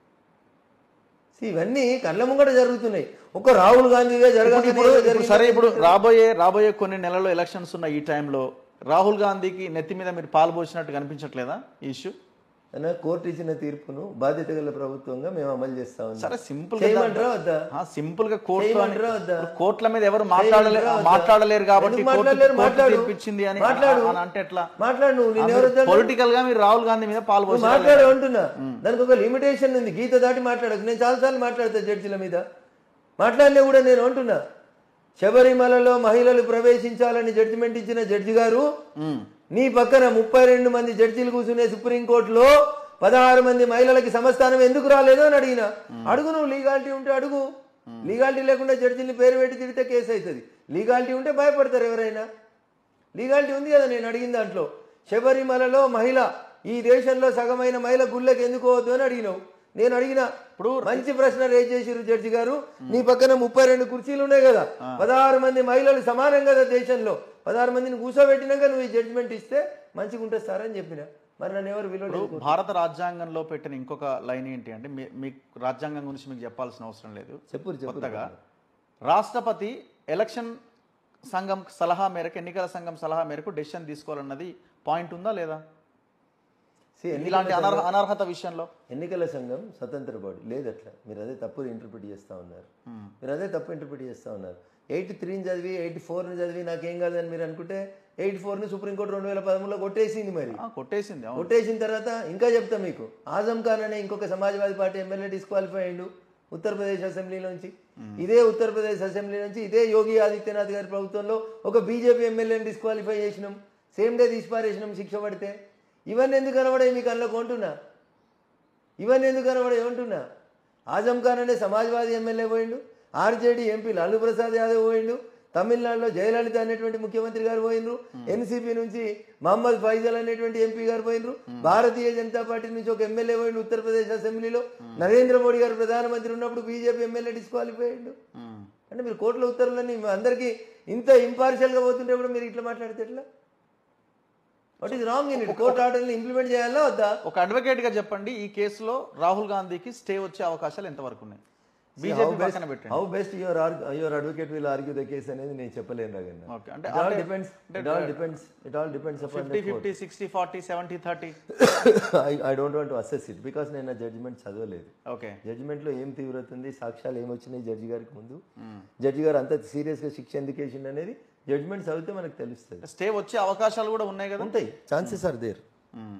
Speaker 2: See, ఇవన్నీ కళ్ళ ముంగట జరుగుతున్నాయి ఒక రాహుల్ గాంధీగా జరగాలి
Speaker 1: ఇప్పుడు ఇప్పుడు సరే ఇప్పుడు రాబోయే రాబోయే కొన్ని నెలల్లో ఎలక్షన్స్ ఉన్న ఈ టైంలో రాహుల్ గాంధీకి నెత్తి మీద మీరు పాల్పోసినట్టు కనిపించట్లేదా ఈ ఇష్యూ
Speaker 2: అన్న కోర్టు ఇచ్చిన తీర్పును బాధ్యత గల ప్రభుత్వంగా మేము అమలు చేస్తా ఉన్నాం
Speaker 1: సరే సింపుల్
Speaker 2: చేయమంటారా వద్దా
Speaker 1: సింపుల్ గా కోర్టు
Speaker 2: చేయమంటారా వద్దా?
Speaker 1: కోర్టుల మీద ఎవరు మాట్లాడలే
Speaker 2: చేయమంటారా వద్దా?
Speaker 1: మాట్లాడలేరు కాబట్టి
Speaker 2: ఎందుకు
Speaker 1: కోర్టు
Speaker 2: మాట్లాడలేరు?
Speaker 1: కోర్టు
Speaker 2: మాట్లాడు.
Speaker 1: తీర్పిచ్చింది అని
Speaker 2: మాట్లాడు.
Speaker 1: అని అంటే ఎట్లా
Speaker 2: మాట్లాడు నువ్వు నేను ఎవరు వద్దా?
Speaker 1: పొలిటికల్ గా మీరు రాహుల్ గాంధీ మీద
Speaker 2: నువ్వు
Speaker 1: పాల్పోసి
Speaker 2: మాట్లాడు అంటున్నా దానికి ఒక లిమిటేషన్ ఉంది గీత దాటి మాట్లాడకు నేను చాలాసార్లు మాట్లాడతా జడ్జిల మీద మాట్లాడలే కూడా నేను అంటున్నా శబరిమలలో మహిళలు ప్రవేశించాలని జడ్జిమెంట్ ఇచ్చిన జడ్జి గారు నీ పక్కన ముప్పై రెండు మంది జడ్జీలు కూర్చునే సుప్రీంకోర్టులో పదహారు మంది మహిళలకి సమస్థానం ఎందుకు రాలేదు అని అడిగిన అడుగు నువ్వు లీగాలిటీ ఉంటే అడుగు లీగాలిటీ లేకుండా జడ్జిని పేరు పెట్టి తిడితే కేసు అవుతుంది లీగాలిటీ ఉంటే భయపడతారు ఎవరైనా లీగాలిటీ ఉంది కదా నేను అడిగిన దాంట్లో శబరిమలలో మహిళ ఈ దేశంలో సగమైన మహిళ గుళ్ళకి ఎందుకు పోవద్దు అని అడిగినావు నేను అడిగిన ఇప్పుడు మంచి ప్రశ్న రేజ్ చేసిరు జడ్జి గారు నీ పక్కన ముప్పై రెండు కుర్చీలు ఉన్నాయి కదా పదహారు మంది మహిళలు సమానం కదా దేశంలో పదహారు మందిని కూర్చోబెట్టినాక నువ్వు ఈ జడ్జిమెంట్ ఇస్తే మంచిగా ఉంటుంది సార్ అని చెప్పిన మరి నన్ను ఎవరు విలువ
Speaker 1: ఇప్పుడు భారత రాజ్యాంగంలో పెట్టిన ఇంకొక లైన్ ఏంటి అంటే మీ- మీకు రాజ్యాంగం గురించి మీకు చెప్పాల్సిన అవసరం లేదు
Speaker 2: చెప్పు చెప్పు
Speaker 1: కొత్తగా రాష్ట్రపతి ఎలక్షన్ సంఘం సలహా మేరకు ఎన్నికల సంఘం సలహా మేరకు డెసిషన్ తీసుకోవాలన్నది పాయింట్ ఉందా లేదా
Speaker 2: See, ఎన్నికల
Speaker 1: ఇలాంటి అనర్హ అనర్హత విషయంలో
Speaker 2: ఎన్నికల సంఘం స్వతంత్ర బాడీ లేదు అట్లా మీరు అదే తప్పు ఇంటర్ప్రిట్ చేస్తా ఉన్నారు మీరు అదే తప్పు ఇంటర్ప్రిట్ చేస్తా ఉన్నారు ఎయిటీ త్రీని చదివి ఎయిటీ ఫోర్ని చదివి నాకేం కాదని మీరు అనుకుంటే ఎయిటీ ఫోర్ని సుప్రీంకోర్టు రెండు వేల పదమూడులో కొట్టేసింది మరి
Speaker 1: ఆ, కొట్టేసింది అవును
Speaker 2: కొట్టేసిన తర్వాత ఇంకా చెప్తా మీకు ఆజం ఖాన్ అనే ఇంకొక సమాజ్వాదీ పార్టీ ఎమ్మెల్యే డిస్క్వాలిఫై అయ్యిండు ఉత్తరప్రదేశ్ అసెంబ్లీలోంచి ఇదే ఉత్తరప్రదేశ్ అసెంబ్లీ నుంచి ఇదే యోగి ఆదిత్యనాథ్ గారి ప్రభుత్వంలో ఒక బీజేపీ ఎమ్మెల్యేని డిస్క్వాలిఫై చేసినాం సేమ్ డే తీసిపారేసినాం శిక్ష పడితే ఇవన్నీ ఎందుకు కనబడాయి మీకు అందులో కొంటున్నా ఇవన్నీ ఎందుకు కనబడే ఏమంటున్నా ఆజం ఖాన్ అనే సమాజ్వాదీ ఎమ్మెల్యే పోయిండు ఆర్జేడీ ఎంపీ లాలూ ప్రసాద్ యాదవ్ పోయిండు తమిళనాడులో జయలలిత అనేటువంటి ముఖ్యమంత్రి గారు పోయినరు ఎన్సీపీ నుంచి మహమ్మద్ ఫైజల్ అనేటువంటి ఎంపీ గారు పోయినరు భారతీయ జనతా పార్టీ నుంచి ఒక ఎమ్మెల్యే పోయిండు ఉత్తరప్రదేశ్ అసెంబ్లీలో నరేంద్ర మోడీ గారు ప్రధానమంత్రి ఉన్నప్పుడు బీజేపీ ఎమ్మెల్యే డిస్క్వాలిఫై అయ్యిండు
Speaker 1: ఉమ్.
Speaker 2: అంటే మీరు కోర్టుల ఉత్తర్వులన్నీ అందరికీ ఇంత ఇంపార్షియల్ గా పోతుంటే కూడా మీరు ఇట్లా మాట్లాడితే ఎట్లా what is wrong in it court ఆర్డర్ని ఇంప్లిమెంట్ చేయాలా వద్దా
Speaker 1: ఒక అడ్వకేట్ గా చెప్పండి ఈ కేసులో రాహుల్ గాంధీకి స్టే వచ్చే అవకాశాలు ఎంతవరకు ఉన్నాయి బీజేపీ పక్కన పెట్టండి
Speaker 2: how best your your advocate will argue the case అనేది నేను చెప్పలేను రాగన్న
Speaker 1: ఓకే అంటే
Speaker 2: it all depends it all depends it all depends upon
Speaker 1: fifty fifty sixty forty seventy thirty
Speaker 2: I don't want to assess it because నేను జడ్జిమెంట్ చదవలేదు
Speaker 1: ఓకే
Speaker 2: జడ్జిమెంట్ లో ఏం తీవ్రత ఉంది సాక్ష్యాలు ఏమొచ్చినాయి జడ్జి గారికి ముందు జడ్జి గారు అంత సీరియస్ గా శిక్ష ఎందుకు వేసిండు అనేది జడ్జిమెంట్ చదివితే మనకు తెలుస్తుంది
Speaker 1: స్టే వచ్చే అవకాశాలు కూడా ఉన్నాయి కదా
Speaker 2: ఉంటాయి ఛాన్సెస్ ఆర్ దేర్
Speaker 1: మ్మ్.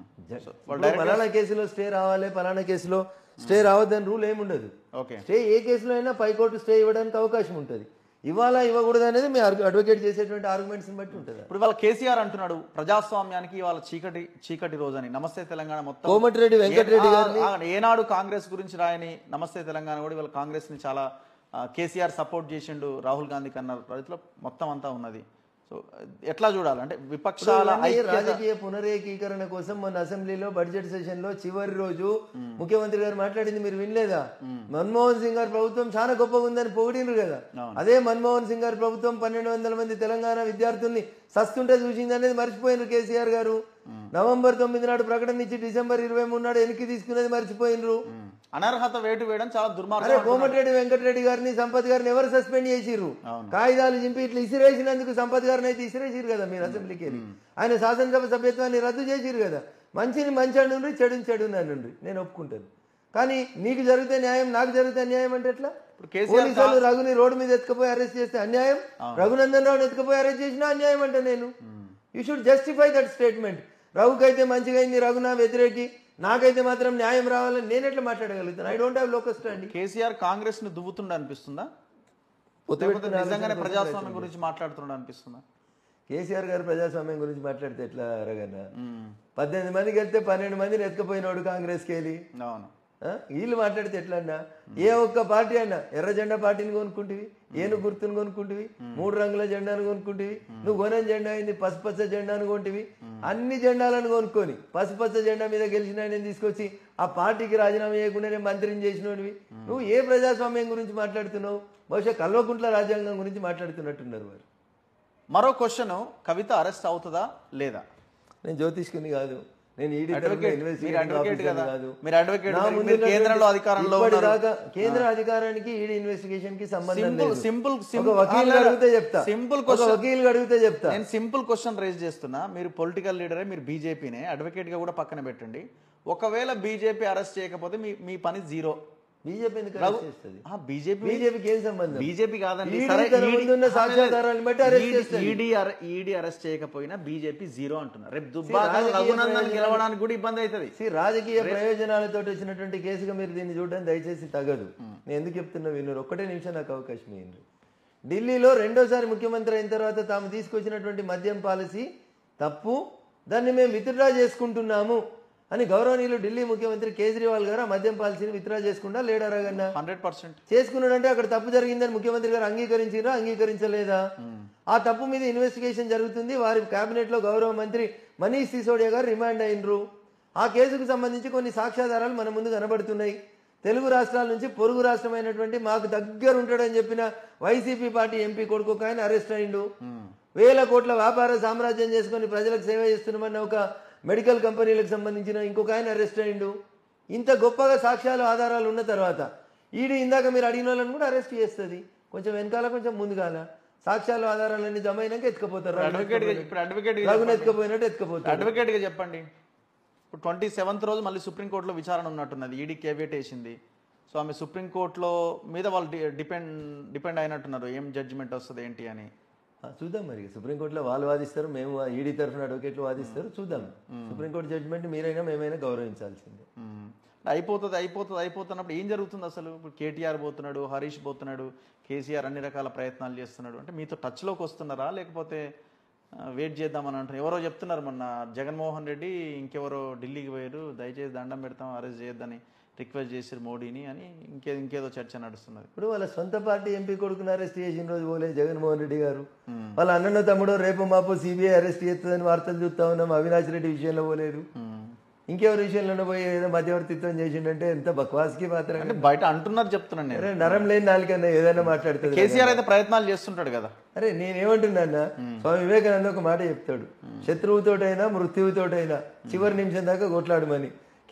Speaker 2: పలానా కేసులో స్టే రావాలి పలానా కేసులో స్టే రావద్దని రూల్ ఏముండదు
Speaker 1: ఓకే
Speaker 2: స్టే ఏ కేసులో అయినా పైకోర్టు స్టే ఇవ్వడానికి అవకాశం ఉంటుంది ఇవాళ ఇవ్వకూడదు అనేది మీ అడ్వకేట్ చేసేటువంటి ఆర్గ్యుమెంట్స్ బట్టి ఉంటుంది
Speaker 1: ఇప్పుడు వాళ్ళ కేసీఆర్ అంటున్నాడు ప్రజాస్వామ్యానికి ఇవాళ చీకటి చీకటి రోజు అని నమస్తే తెలంగాణ మొత్తం
Speaker 2: కోమటిరెడ్డి వెంకటరెడ్డి
Speaker 1: ఏ-
Speaker 2: గారిని
Speaker 1: ఆ- ఆ- ఏనాడు కాంగ్రెస్ గురించి రాయని నమస్తే తెలంగాణ కూడా ఇవాళ కాంగ్రెస్ ని చాలా ఆ, కేసీఆర్ సపోర్ట్ చేసిండు రాహుల్ గాంధీ కన్నా రైతులో మొత్తం అంతా ఉన్నది సో ఎట్లా చూడాలి అంటే విపక్షాల
Speaker 2: ఇవన్నీ
Speaker 1: ఐక్యత
Speaker 2: రాజకీయ పునరేకీకరణ కోసం మొన్న అసెంబ్లీలో బడ్జెట్ సెషన్ లో చివరి రోజు ముఖ్యమంత్రి గారు మాట్లాడింది మీరు వినలేదా మన్మోహన్ సింగ్ గారి ప్రభుత్వం చాలా గొప్పగా ఉందని పొగిడినరు కదా అదే మన్మోహన్ సింగ్ గారి ప్రభుత్వం పన్నెండు వందల మంది తెలంగాణ విద్యార్థుల్ని సస్తుంటే చూసింది అనేది మర్చిపోయినరు కేసీఆర్ గారు నవంబర్ తొమ్మిది నాడు ప్రకటన ఇచ్చి డిసెంబర్ ఇరవై మూడు నాడు వెనక్కి తీసుకునేది మర్చిపోయినరు
Speaker 1: మ్మ్. అనర్హత వేటు వేయడం చాలా
Speaker 2: అరే
Speaker 1: దుర్మార్గం
Speaker 2: కోమటిరెడ్డి వెంకటరెడ్డి గారిని సంపత్ గారిని ఎవరు సస్పెండ్ చేసిర్రు
Speaker 1: అవును.
Speaker 2: కాగితాలు చింపి ఇట్లా ఇసిరేసినందుకు సంపత్ గారిని అయితే ఇసిరేసిరు కదా మీరు అసెంబ్లీకి వెళ్ళి ఆయన శాసనసభ సభ్యత్వాన్ని రద్దు చేసిరు కదా మంచిని మంచి అనుండ్రి చెడుని చెడుని అనుండ్రి నేను ఒప్పుకుంటాను కానీ నీకు జరిగితే న్యాయం నాకు జరిగితే అన్యాయం అంటే ఎట్లా
Speaker 1: ఇప్పుడు కేసీఆర్
Speaker 2: పోలీసు వాళ్ళు రఘుని రోడ్డు మీద ఎత్తుకుపోయి అరెస్ట్ చేస్తే అన్యాయం రఘునందన్ రావుని ఎత్తుకుపోయి అరెస్ట్ చేసినా అన్యాయం అంటే నేను you should justify that statement రఘుకైతే మంచిగా అయింది రఘునా వ్యతిరేకి నాకైతే మాత్రం న్యాయం రావాలని నేను ఎట్లా మాట్లాడగలుగుతాను ఐ డోంట్ హ్యావ్ లోకస్ట్ అండి
Speaker 1: కేసీఆర్ కాంగ్రెస్ ని దువ్వుతుండ అనిపిస్తుందా
Speaker 2: పొత్తు
Speaker 1: లేకపోతే
Speaker 2: పెట్టుకునే
Speaker 1: నిజంగానే
Speaker 2: ఆలోచన
Speaker 1: ప్రజాస్వామ్యం గురించి మాట్లాడుతుండ అనిపిస్తుందా
Speaker 2: కేసీఆర్ గారు ప్రజాస్వామ్యం గురించి మాట్లాడితే ఎట్లా రగన్న పద్దెనిమిది మందికి వెళ్తే పన్నెండు మందిని ఎత్తుకుపోయినోడు కాంగ్రెస్కి వెళ్ళి
Speaker 1: అవును
Speaker 2: ఆ? వీళ్ళు మాట్లాడితే ఎట్లా అన్నా ఏ ఒక్క పార్టీ అన్నా ఎర్ర జెండా పార్టీని కొనుక్కుంటివి ఏను గుర్తును కొనుక్కుంటివి మూడు రంగుల జెండాను కొనుక్కుంటివి నువ్వు కొనని జెండా అయింది పసుపచ్చ జెండాను కొంటివి అన్ని జెండాలను కొనుక్కొని పసుపచ్చ జెండా మీద గెలిచిన ఆయన తీసుకొచ్చి ఆ పార్టీకి రాజీనామా చేయకుండానే మంత్రిని చేసినోడివి నువ్వు ఏ ప్రజాస్వామ్యం గురించి మాట్లాడుతున్నావు బహుశా కల్వకుంట్ల రాజ్యాంగం గురించి మాట్లాడుతున్నట్టున్నారు వారు
Speaker 1: మరో క్వశ్చన్ కవిత అరెస్ట్ అవుతుందా లేదా
Speaker 2: నేను జ్యోతిష్కుని కాదు నేను ఈడీ
Speaker 1: Advocate,
Speaker 2: తరపున
Speaker 1: మీరు
Speaker 2: ఇన్వెస్టిగేటింగ్
Speaker 1: advocate
Speaker 2: ఆఫీసర్ని
Speaker 1: కదా.
Speaker 2: కాదు
Speaker 1: మీరు advocate,
Speaker 2: నా
Speaker 1: మీరు
Speaker 2: ముందున్నటువంటి
Speaker 1: కేంద్రంలో అధికారంలో
Speaker 2: ఇప్పటిదాకా కేంద్ర అధికారానికి ఈడీ ఇన్వెస్టిగేషన్ కి సంబంధం
Speaker 1: సింపుల్
Speaker 2: లేదు
Speaker 1: సింపుల్
Speaker 2: ఒక వకీల్ అడిగితే చెప్తా
Speaker 1: సింపుల్
Speaker 2: ఒక
Speaker 1: క్వశ్చన్
Speaker 2: వకీల్ అడిగితే చెప్తా
Speaker 1: నేను సింపుల్ క్వశ్చన్ రైజ్ చేస్తున్నా మీరు పొలిటికల్ లీడరే మీరు బీజేపీనే అడ్వకేట్ గా కూడా పక్కన పెట్టండి ఒకవేళ బీజేపీ అరెస్ట్ చేయకపోతే మీ మీ పని జీరో
Speaker 2: బీజేపీ ఎందుకు అరెస్ట్ చేస్తుంది
Speaker 1: బీజేపీ
Speaker 2: బీజేపీకి ఏం సంబంధం
Speaker 1: బీజేపీ కాదండి
Speaker 2: ఈడీ
Speaker 1: సరే
Speaker 2: తన ముందున్న సాక్ష్యాధారాలను బట్టి అరెస్ట్ చేస్తుంది.
Speaker 1: ఈడీ ఈడీ అరెస్ట్ చేయకపోయినా బీజేపీ జీరో అంటున్నారు రేపు దుబ్బాక
Speaker 2: రాజకీయ
Speaker 1: రఘునందన్
Speaker 2: ప్రయోజనాలు-
Speaker 1: గెలవడానికి కూడా ఇబ్బంది అవుతుంది
Speaker 2: See, రాజకీయ ప్రయోజనాలతో వచ్చినటువంటి కేసుగా మీరు దీన్ని చూడడం దయచేసి తగదు నేను ఎందుకు చెప్తున్నా విన్నారు ఒక్కటే నిమిషం నాకు అవకాశం ఇవ్వండి ఢిల్లీలో రెండోసారి ముఖ్యమంత్రి అయిన తర్వాత తాము తీసుకొచ్చినటువంటి మద్యం పాలసీ తప్పు దాన్ని మేము విత్డ్రా చేసుకుంటున్నాము అని గౌరవనీయులు ఢిల్లీ ముఖ్యమంత్రి కేజ్రీవాల్ గారు ఆ మద్యం పాలసీని విత్డ్రా చేసుకుంటా లేడా రగన్నా
Speaker 1: హండ్రెడ్ పర్సెంట్
Speaker 2: చేసుకున్నాడంటే అక్కడ తప్పు జరిగిందని ముఖ్యమంత్రి గారు అంగీకరించారా అంగీకరించలేదా ఆ తప్పు మీద ఇన్వెస్టిగేషన్ జరుగుతుంది వారి కేబినెట్ లో గౌరవ మంత్రి మనీష్ సిసోడియా గారు రిమాండ్ అయినరు ఆ కేసుకు సంబంధించి కొన్ని సాక్ష్యాధారాలు మన ముందు కనబడుతున్నాయి తెలుగు రాష్ట్రాల నుంచి పొరుగు రాష్ట్రమైనటువంటి మాకు దగ్గర ఉంటాడని చెప్పిన వైసీపీ పార్టీ ఎంపీ కొడుకు ఒక ఆయన అరెస్ట్ అయిండు వేల కోట్ల వ్యాపార సామ్రాజ్యం చేసుకొని ప్రజలకు సేవ చేస్తున్నామన్న ఒక మెడికల్ కంపెనీలకు సంబంధించిన ఇంకొక ఆయన అరెస్ట్ అయిండు ఇంత గొప్పగా సాక్ష్యాలు ఆధారాలు ఉన్న తర్వాత ఈడీ ఇందాక మీరు అడిగిన వాళ్ళని కూడా అరెస్ట్ చేస్తుంది కొంచెం వెనకాల కొంచెం ముందుగాల సాక్ష్యాలు ఆధారాలన్నీ జమ అయినాక ఎత్తుకపోతారు
Speaker 1: అడ్వకేట్ గా ఇప్పుడు అడ్వకేట్ గా
Speaker 2: రఘుని ఎత్తుకపోయినట్టు ఎత్తుకపోతారు
Speaker 1: అడ్వకేట్ గా చెప్పండి ఇప్పుడు ట్వంటీ సెవెంత్ రోజు మళ్ళీ సుప్రీంకోర్టులో విచారణ ఉన్నట్టున్నది ఈడీ కేవేట్ వేసింది సో ఆమె సుప్రీంకోర్టులో మీద వాళ్ళు డిపెండ్ డిపెండ్ అయినట్టున్నారు ఏం జడ్జిమెంట్ వస్తుంది ఏంటి అని
Speaker 2: ఆ, చూద్దాం మరి సుప్రీంకోర్టులో వాళ్ళు వాదిస్తారు మేము ఈడీ తరఫున అడ్వకేట్లు వాదిస్తారు చూద్దాం సుప్రీంకోర్టు జడ్జిమెంట్ మీరైనా మేమైనా గౌరవించాల్సిందే
Speaker 1: మ్మ్. అయిపోతుంది అయిపోతుంది అయిపోతున్నప్పుడు ఏం జరుగుతుంది అసలు ఇప్పుడు కేటీఆర్ పోతున్నాడు హరీష్ పోతున్నాడు కేసీఆర్ అన్ని రకాల ప్రయత్నాలు చేస్తున్నాడు అంటే మీతో టచ్లోకి వస్తున్నారా లేకపోతే వెయిట్ చేద్దామని అంటారు ఎవరో చెప్తున్నారు మొన్న జగన్మోహన్ రెడ్డి ఇంకెవరో ఢిల్లీకి పోయారు దయచేసి దండం పెడతాం అరెస్ట్ చేయొద్దని రిక్వెస్ట్ చేశారు మోడీని అని ఇంకే ఇంకేదో చర్చ నడుస్తున్నది
Speaker 2: ఇప్పుడు వాళ్ళ సొంత పార్టీ ఎంపీ కొడుకుని అరెస్ట్ చేసిన రోజు పోలే జగన్మోహన్ రెడ్డి గారు వాళ్ళ అన్నన్న తమ్ముడు రేపు మాపు సిబిఐ అరెస్ట్ చేస్తుందని వార్తలు చూస్తా ఉన్నాం అవినాష్ రెడ్డి విషయంలో పోలేదు ఇంకెవరి విషయంలోనే పోయి ఏదో మధ్యవర్తిత్వం చేసిండంటే ఎంత బక్వాస్కి మాత్రం
Speaker 1: అంటే బయట అంటున్నారు చెప్తున్నాను నేను
Speaker 2: అరే నరం లేని నాలుకన్నా ఏదైనా మాట్లాడుతుంది
Speaker 1: కేసీఆర్ అయితే ప్రయత్నాలు చేస్తుంటాడు కదా
Speaker 2: అరే నేనేమంటున్నా స్వామి వివేకానంద ఒక మాట చెప్తాడు శత్రువుతోటైనా మృత్యువుతోటైనా చివరి నిమిషం దాకా కొట్లాడమని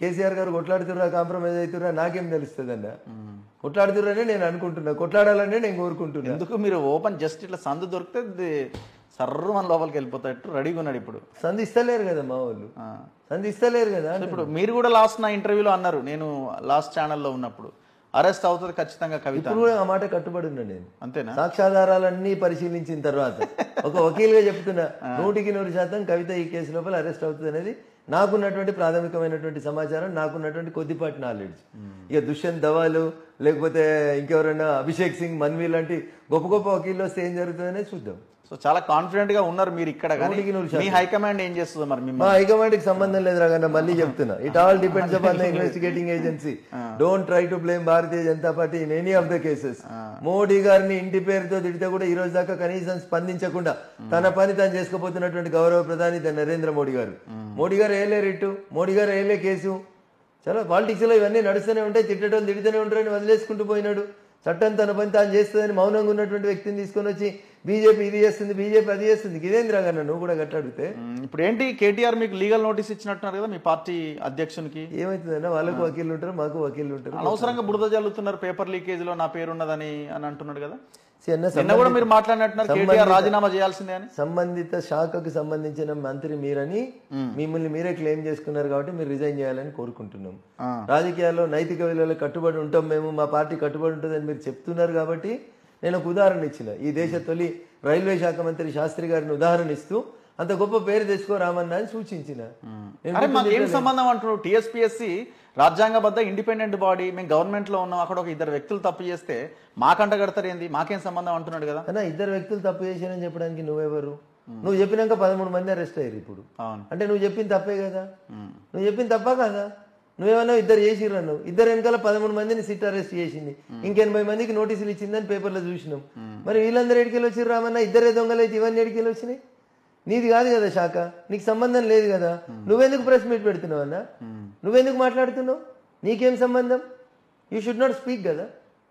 Speaker 2: కేసీఆర్ గారు కొట్లాడుతుర్రా కాంప్రమైజ్ అవుతుర్రా నాకేం తెలుస్తుంది అన్న కొట్లాడుతుర్రనే నేను అనుకుంటున్నా కొట్లాడాలనే నేను కోరుకుంటున్నా
Speaker 1: ఎందుకు మీరు ఓపెన్ జస్ట్ ఇట్లా సందు దొరికితే ఇది సర్రు మన లోపలికి వెళ్ళిపోతాడు రెడీగా ఉన్నాడు ఇప్పుడు
Speaker 2: సంధి ఇస్తలేరు కదా మా వాళ్ళు
Speaker 1: ఆ.
Speaker 2: సంధి ఇస్తలేరు కదా
Speaker 1: సో ఇప్పుడు మీరు కూడా లాస్ట్ నా ఇంటర్వ్యూలో అన్నారు నేను లాస్ట్ ఛానల్లో ఉన్నప్పుడు అరెస్ట్ అవుతుంది ఖచ్చితంగా కవిత
Speaker 2: ఇప్పుడు కూడా ఆ మాట కట్టుబడి ఉన్నా నేను
Speaker 1: అంతేనా
Speaker 2: సాక్ష్యాధారాలన్నీ పరిశీలించిన తర్వాత ఒక వకీల్గా చెప్తున్నా నూటికి నూరు శాతం కవిత ఈ కేసు లోపల అరెస్ట్ అవుతుంది అనేది నాకున్నటువంటి ప్రాథమికమైనటువంటి సమాచారం నాకున్నటువంటి కొద్దిపాటి నాలెడ్జ్ ఇక దుష్యంత్ దవాలు లేకపోతే ఇంకెవరైనా అభిషేక్ సింగ్ మన్వి లాంటి గొప్ప గొప్ప వకీల్లో వస్తే ఏం జరుగుతుందనే చూద్దాం
Speaker 1: సో చాలా కాన్ఫిడెంట్ గా ఉన్నారు మీరు ఇక్కడ కానీ
Speaker 2: నూటికి నూరు
Speaker 1: మీ హైకమాండ్ ఏం చేస్తుందో మరి
Speaker 2: మా
Speaker 1: మిమ్మల్ని
Speaker 2: హైకమాండ్ కి సంబంధం లేదు రాగన్న మళ్ళీ చెప్తున్నా it all depends upon the investigating agency don't try to blame Bharatiya Janata party in any of the cases Modi గారిని ఇంటి పేరుతో తిడితే కూడా ఈ రోజు దాకా కనీసం స్పందించకుండా తన పని తాను చేసుకోబోతున్నటువంటి గౌరవ ప్రధాని ద నరేంద్ర మోడీ గారు మోడీ గారు వేయలే రిట్టు మోడీ గారు వేయలే కేసు చాలా పాలిటిక్స్ లో ఇవన్నీ నడుస్తూనే ఉంటాయి తిట్టడం తిడుతూనే ఉంటారని వదిలేసుకుంటూ పోయినాడు చట్టం తన పని తాను చేస్తుందని మౌనంగా ఉన్నటువంటి వ్యక్తిని తీసుకొని వచ్చి బీజేపీ ఇది చేస్తుంది బీజేపీ అది చేస్తుంది ఇదేంద్రా గన్న నువ్వు కూడా గట్టాడితే
Speaker 1: మ్మ్. ఇప్పుడు ఏంటి కేటీఆర్ మీకు లీగల్ నోటీస్ ఇచ్చినట్టున్నారు కదా మీ పార్టీ అధ్యక్షునికి
Speaker 2: ఏమవుతుందన్నా వాళ్ళకు వకీళ్ళు ఉంటారు మాకు వకీళ్ళు ఉంటారు
Speaker 1: అనవసరంగా బురద జల్లుతున్నారు పేపర్ లీకేజ్ లో నా పేరు ఉన్నదని అని అంటున్నాడు కదా
Speaker 2: See, అన్న
Speaker 1: నిన్న కూడా మీరు మాట్లాడినట్టున్నారు కేటీఆర్ రాజీనామా చేయాల్సిందే అని
Speaker 2: సంబంధిత శాఖకు సంబంధించిన మంత్రి మీరని మిమ్మల్ని మీరే క్లెయిమ్ చేసుకున్నారు కాబట్టి మీరు రిజైన్ చేయాలని కోరుకుంటున్నాం
Speaker 1: ఆ.
Speaker 2: రాజకీయాల్లో నైతిక విలువలకు కట్టుబడి ఉంటాం మేము మా పార్టీ కట్టుబడి ఉంటుందని మీరు చెప్తున్నారు కాబట్టి నేను ఒక ఉదాహరణ ఇచ్చిన ఈ దేశ తొలి రైల్వే శాఖ మంత్రి శాస్త్రి గారిని ఉదాహరణ ఇస్తూ అంత గొప్ప పేరు తెచ్చుకో రామన్న అని సూచించిన నేను
Speaker 1: అరే మాకు ఏం సంబంధం అంటున్నాడు టీఎస్పీఎస్సి రాజ్యాంగబద్ధ ఇండిపెండెంట్ బాడీ మేము గవర్నమెంట్ లో ఉన్నాం అక్కడ ఒక ఇద్దరు వ్యక్తులు తప్పు చేస్తే మాకంట కడతారు ఏంది మాకేం సంబంధం అంటున్నాడు కదా
Speaker 2: అన్న ఇద్దరు వ్యక్తులు తప్పు చేశారని చెప్పడానికి నువ్వెవరు నువ్వు చెప్పినాక పదమూడు మంది అరెస్ట్ అయ్యారు ఇప్పుడు
Speaker 1: అవును
Speaker 2: అంటే నువ్వు చెప్పింది తప్పే కదా నువ్వు చెప్పింది తప్ప కదా నువ్వేమన్నా ఇద్దరు చేసిర్రు అన్నావు ఇద్దరు వెనకాల పదమూడు మందిని సిట్ అరెస్ట్ చేసింది ఇంకెనభై మందికి నోటీసులు ఇచ్చిందని పేపర్లో చూసినాం మరి వీళ్ళందరూ ఎడికెళ్ళి వచ్చిర్రు రామన్నా ఇద్దరే దొంగలు అయితే ఇవన్నీ ఎడికెళ్ళి వచ్చినాయి నీది కాదు కదా శాఖ నీకు సంబంధం లేదు కదా నువ్వెందుకు ప్రెస్ మీట్ పెడుతున్నావు అన్న నువ్వెందుకు మాట్లాడుతున్నావు నీకేం సంబంధం యూ షుడ్ నాట్ స్పీక్ కదా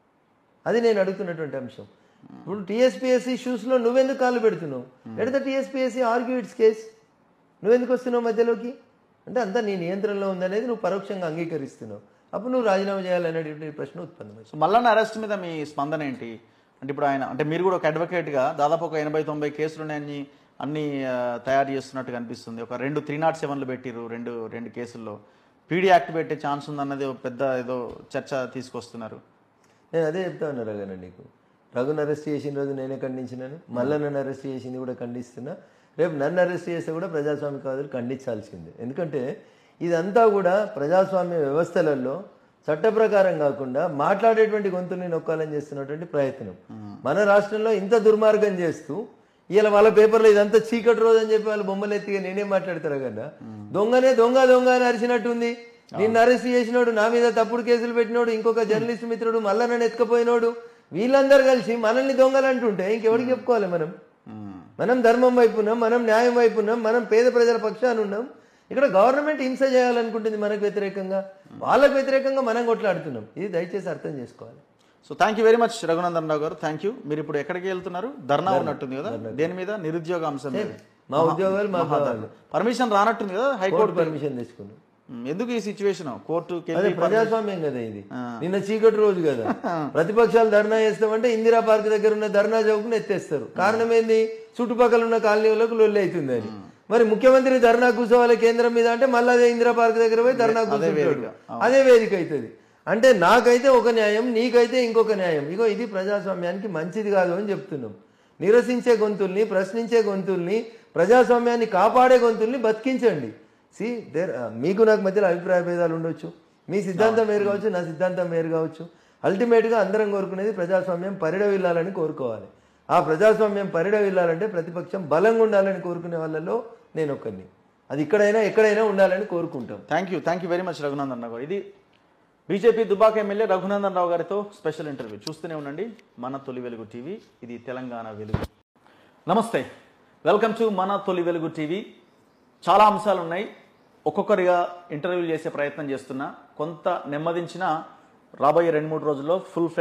Speaker 2: అది నేను అడుగుతున్నటువంటి అంశం ఇప్పుడు టీఎస్పీఎస్సీ షూస్లో నువ్వెందుకు కాళ్ళు పెడుతున్నావు ఎడత టీఎస్పీఎస్సీ ఆర్గ్యూ ఇట్స్ కేస్ నువ్వెందుకు వస్తున్నావు మధ్యలోకి అంటే అంతా నీ నియంత్రణలో ఉందనేది నువ్వు పరోక్షంగా అంగీకరిస్తున్నావు అప్పుడు నువ్వు రాజీనామా చేయాలనేటువంటి ప్రశ్న ఉత్పన్నమైంది
Speaker 1: సో మల్లన్న అరెస్ట్ మీద మీ స్పందన ఏంటి అంటే ఇప్పుడు ఆయన అంటే మీరు కూడా ఒక advocate గా దాదాపు ఒక ఎనభై తొంభై కేసులు ఉన్నాయని అన్ని ఆ, తయారు చేస్తున్నట్టు కనిపిస్తుంది ఒక రెండు త్రీ నాట్ సెవెన్లు పెట్టిరు రెండు రెండు కేసుల్లో పీడీ యాక్ట్ పెట్టే ఛాన్స్ ఉందన్నది ఒక పెద్ద ఏదో చర్చ తీసుకొస్తున్నారు
Speaker 2: నేను అదే చెప్తా ఉన్నా రఘున నీకు రఘుని అరెస్ట్ చేసిన రోజు నేనే ఖండించినాను మళ్ళీ నన్ను అరెస్ట్ చేసింది కూడా ఖండిస్తున్నా రేపు నన్ను అరెస్ట్ చేస్తే కూడా ప్రజాస్వామికవాదులు ఖండించాల్సిందే ఎందుకంటే ఇదంతా కూడా ప్రజాస్వామ్య వ్యవస్థలలో చట్ట ప్రకారం కాకుండా మాట్లాడేటువంటి గొంతుల్ని నొక్కాలని చేస్తున్నటువంటి ప్రయత్నం మన రాష్ట్రంలో ఇంత దుర్మార్గం చేస్తూ ఇలా వాళ్ళ పేపర్లో ఇదంతా చీకటి రోజు అని చెప్పి వాళ్ళు బొమ్మలు ఎత్తిగా నేనేం మాట్లాడతారు కదా దొంగనే దొంగ దొంగ అని అరిచినట్టుంది నిన్ను అరెస్ట్ చేసినోడు నా మీద తప్పుడు కేసులు పెట్టినోడు ఇంకొక జర్నలిస్ట్ మిత్రుడు మళ్ళా నన్ను ఎత్తుకపోయినోడు వీళ్ళందరూ కలిసి మనల్ని దొంగలు అంటుంటే ఇంకెవరికి చెప్పుకోవాలి మనం మనం ధర్మం వైపు ఉన్నాం మనం న్యాయం వైపు ఉన్నాం మనం పేద ప్రజల పక్షాన ఉన్నాం ఇక్కడ గవర్నమెంట్ హింస చేయాలనుకుంటుంది మనకు వ్యతిరేకంగా వాళ్ళకు వ్యతిరేకంగా మనం కొట్లాడుతున్నాం ఇది దయచేసి అర్థం చేసుకోవాలి
Speaker 1: so thank you very much Raghunandan Rao గారు థ్యాంక్ యూ మీరు ఇప్పుడు ఎక్కడికి వెళ్తున్నారు ధర్నా ఉన్నట్టుంది కదా దేని మీద నిరుద్యోగ అంశం మీద
Speaker 2: మా ఉద్యోగాలు మా కావాలి
Speaker 1: పర్మిషన్ రానట్టుంది కదా హైకోర్టు
Speaker 2: కోర్టు పర్మిషన్ తెచ్చుకున్నాం
Speaker 1: మ్, ఎందుకు ఈ సిచ్యువేషన్ కోర్టుకి
Speaker 2: అదే ప్రజాస్వామ్యం కదా ఇది నిన్న చీకటి రోజు కదా ప్రతిపక్షాలు ధర్నా చేస్తామంటే ఇందిరా పార్క్ దగ్గర ఉన్న ధర్నా చౌక్ను ఎత్తేస్తారు కారణం ఏంది చుట్టుపక్కల ఉన్న కాలనీలకు లొల్లి అవుతుంది అని మరి ముఖ్యమంత్రి ధర్నా కూర్చోవాలి కేంద్రం మీద అంటే మళ్ళీ అదే ఇందిరా పార్క్ దగ్గర పోయి ధర్నా కూర్చుంటాడు అదే వేదిక అవుతుంది అంటే నాకైతే ఒక న్యాయం నీకైతే ఇంకొక న్యాయం ఇగో ఇది ప్రజాస్వామ్యానికి మంచిది కాదు అని చెప్తున్నాం నిరసించే గొంతుల్ని ప్రశ్నించే గొంతుల్ని ప్రజాస్వామ్యాన్ని కాపాడే గొంతుల్ని బతికించండి సి దేర్ మీకు నాకు మధ్యలో అభిప్రాయ భేదాలు ఉండొచ్చు మీ సిద్ధాంతం వేరు కావచ్చు నా సిద్ధాంతం వేరు కావచ్చు అల్టిమేట్గా అందరం కోరుకునేది ప్రజాస్వామ్యం పరిడవిల్లాలని కోరుకోవాలి ఆ ప్రజాస్వామ్యం పరిడవిల్లాలంటే ప్రతిపక్షం బలంగా ఉండాలని కోరుకునే వాళ్ళలో నేను ఒక్కరిని అది ఇక్కడైనా ఎక్కడైనా ఉండాలని కోరుకుంటాం
Speaker 1: thank you thank you very much Raghunandan Rao గారు ఇది బీజేపీ దుబాక్ ఎమ్మెల్యే రఘునందన్ రావు గారితో స్పెషల్ ఇంటర్వ్యూ చూస్తూనే ఉండండి మన తొలి వెలుగు టీవీ ఇది తెలంగాణ వెలుగు నమస్తే వెల్కమ్ టు మన తొలి వెలుగు టీవీ చాలా అంశాలు ఉన్నాయి ఒక్కొక్కరిగా ఇంటర్వ్యూలు చేసే ప్రయత్నం చేస్తున్నా కొంత నెమ్మదించిన రాబోయే రెండు మూడు రోజుల్లో ఫుల్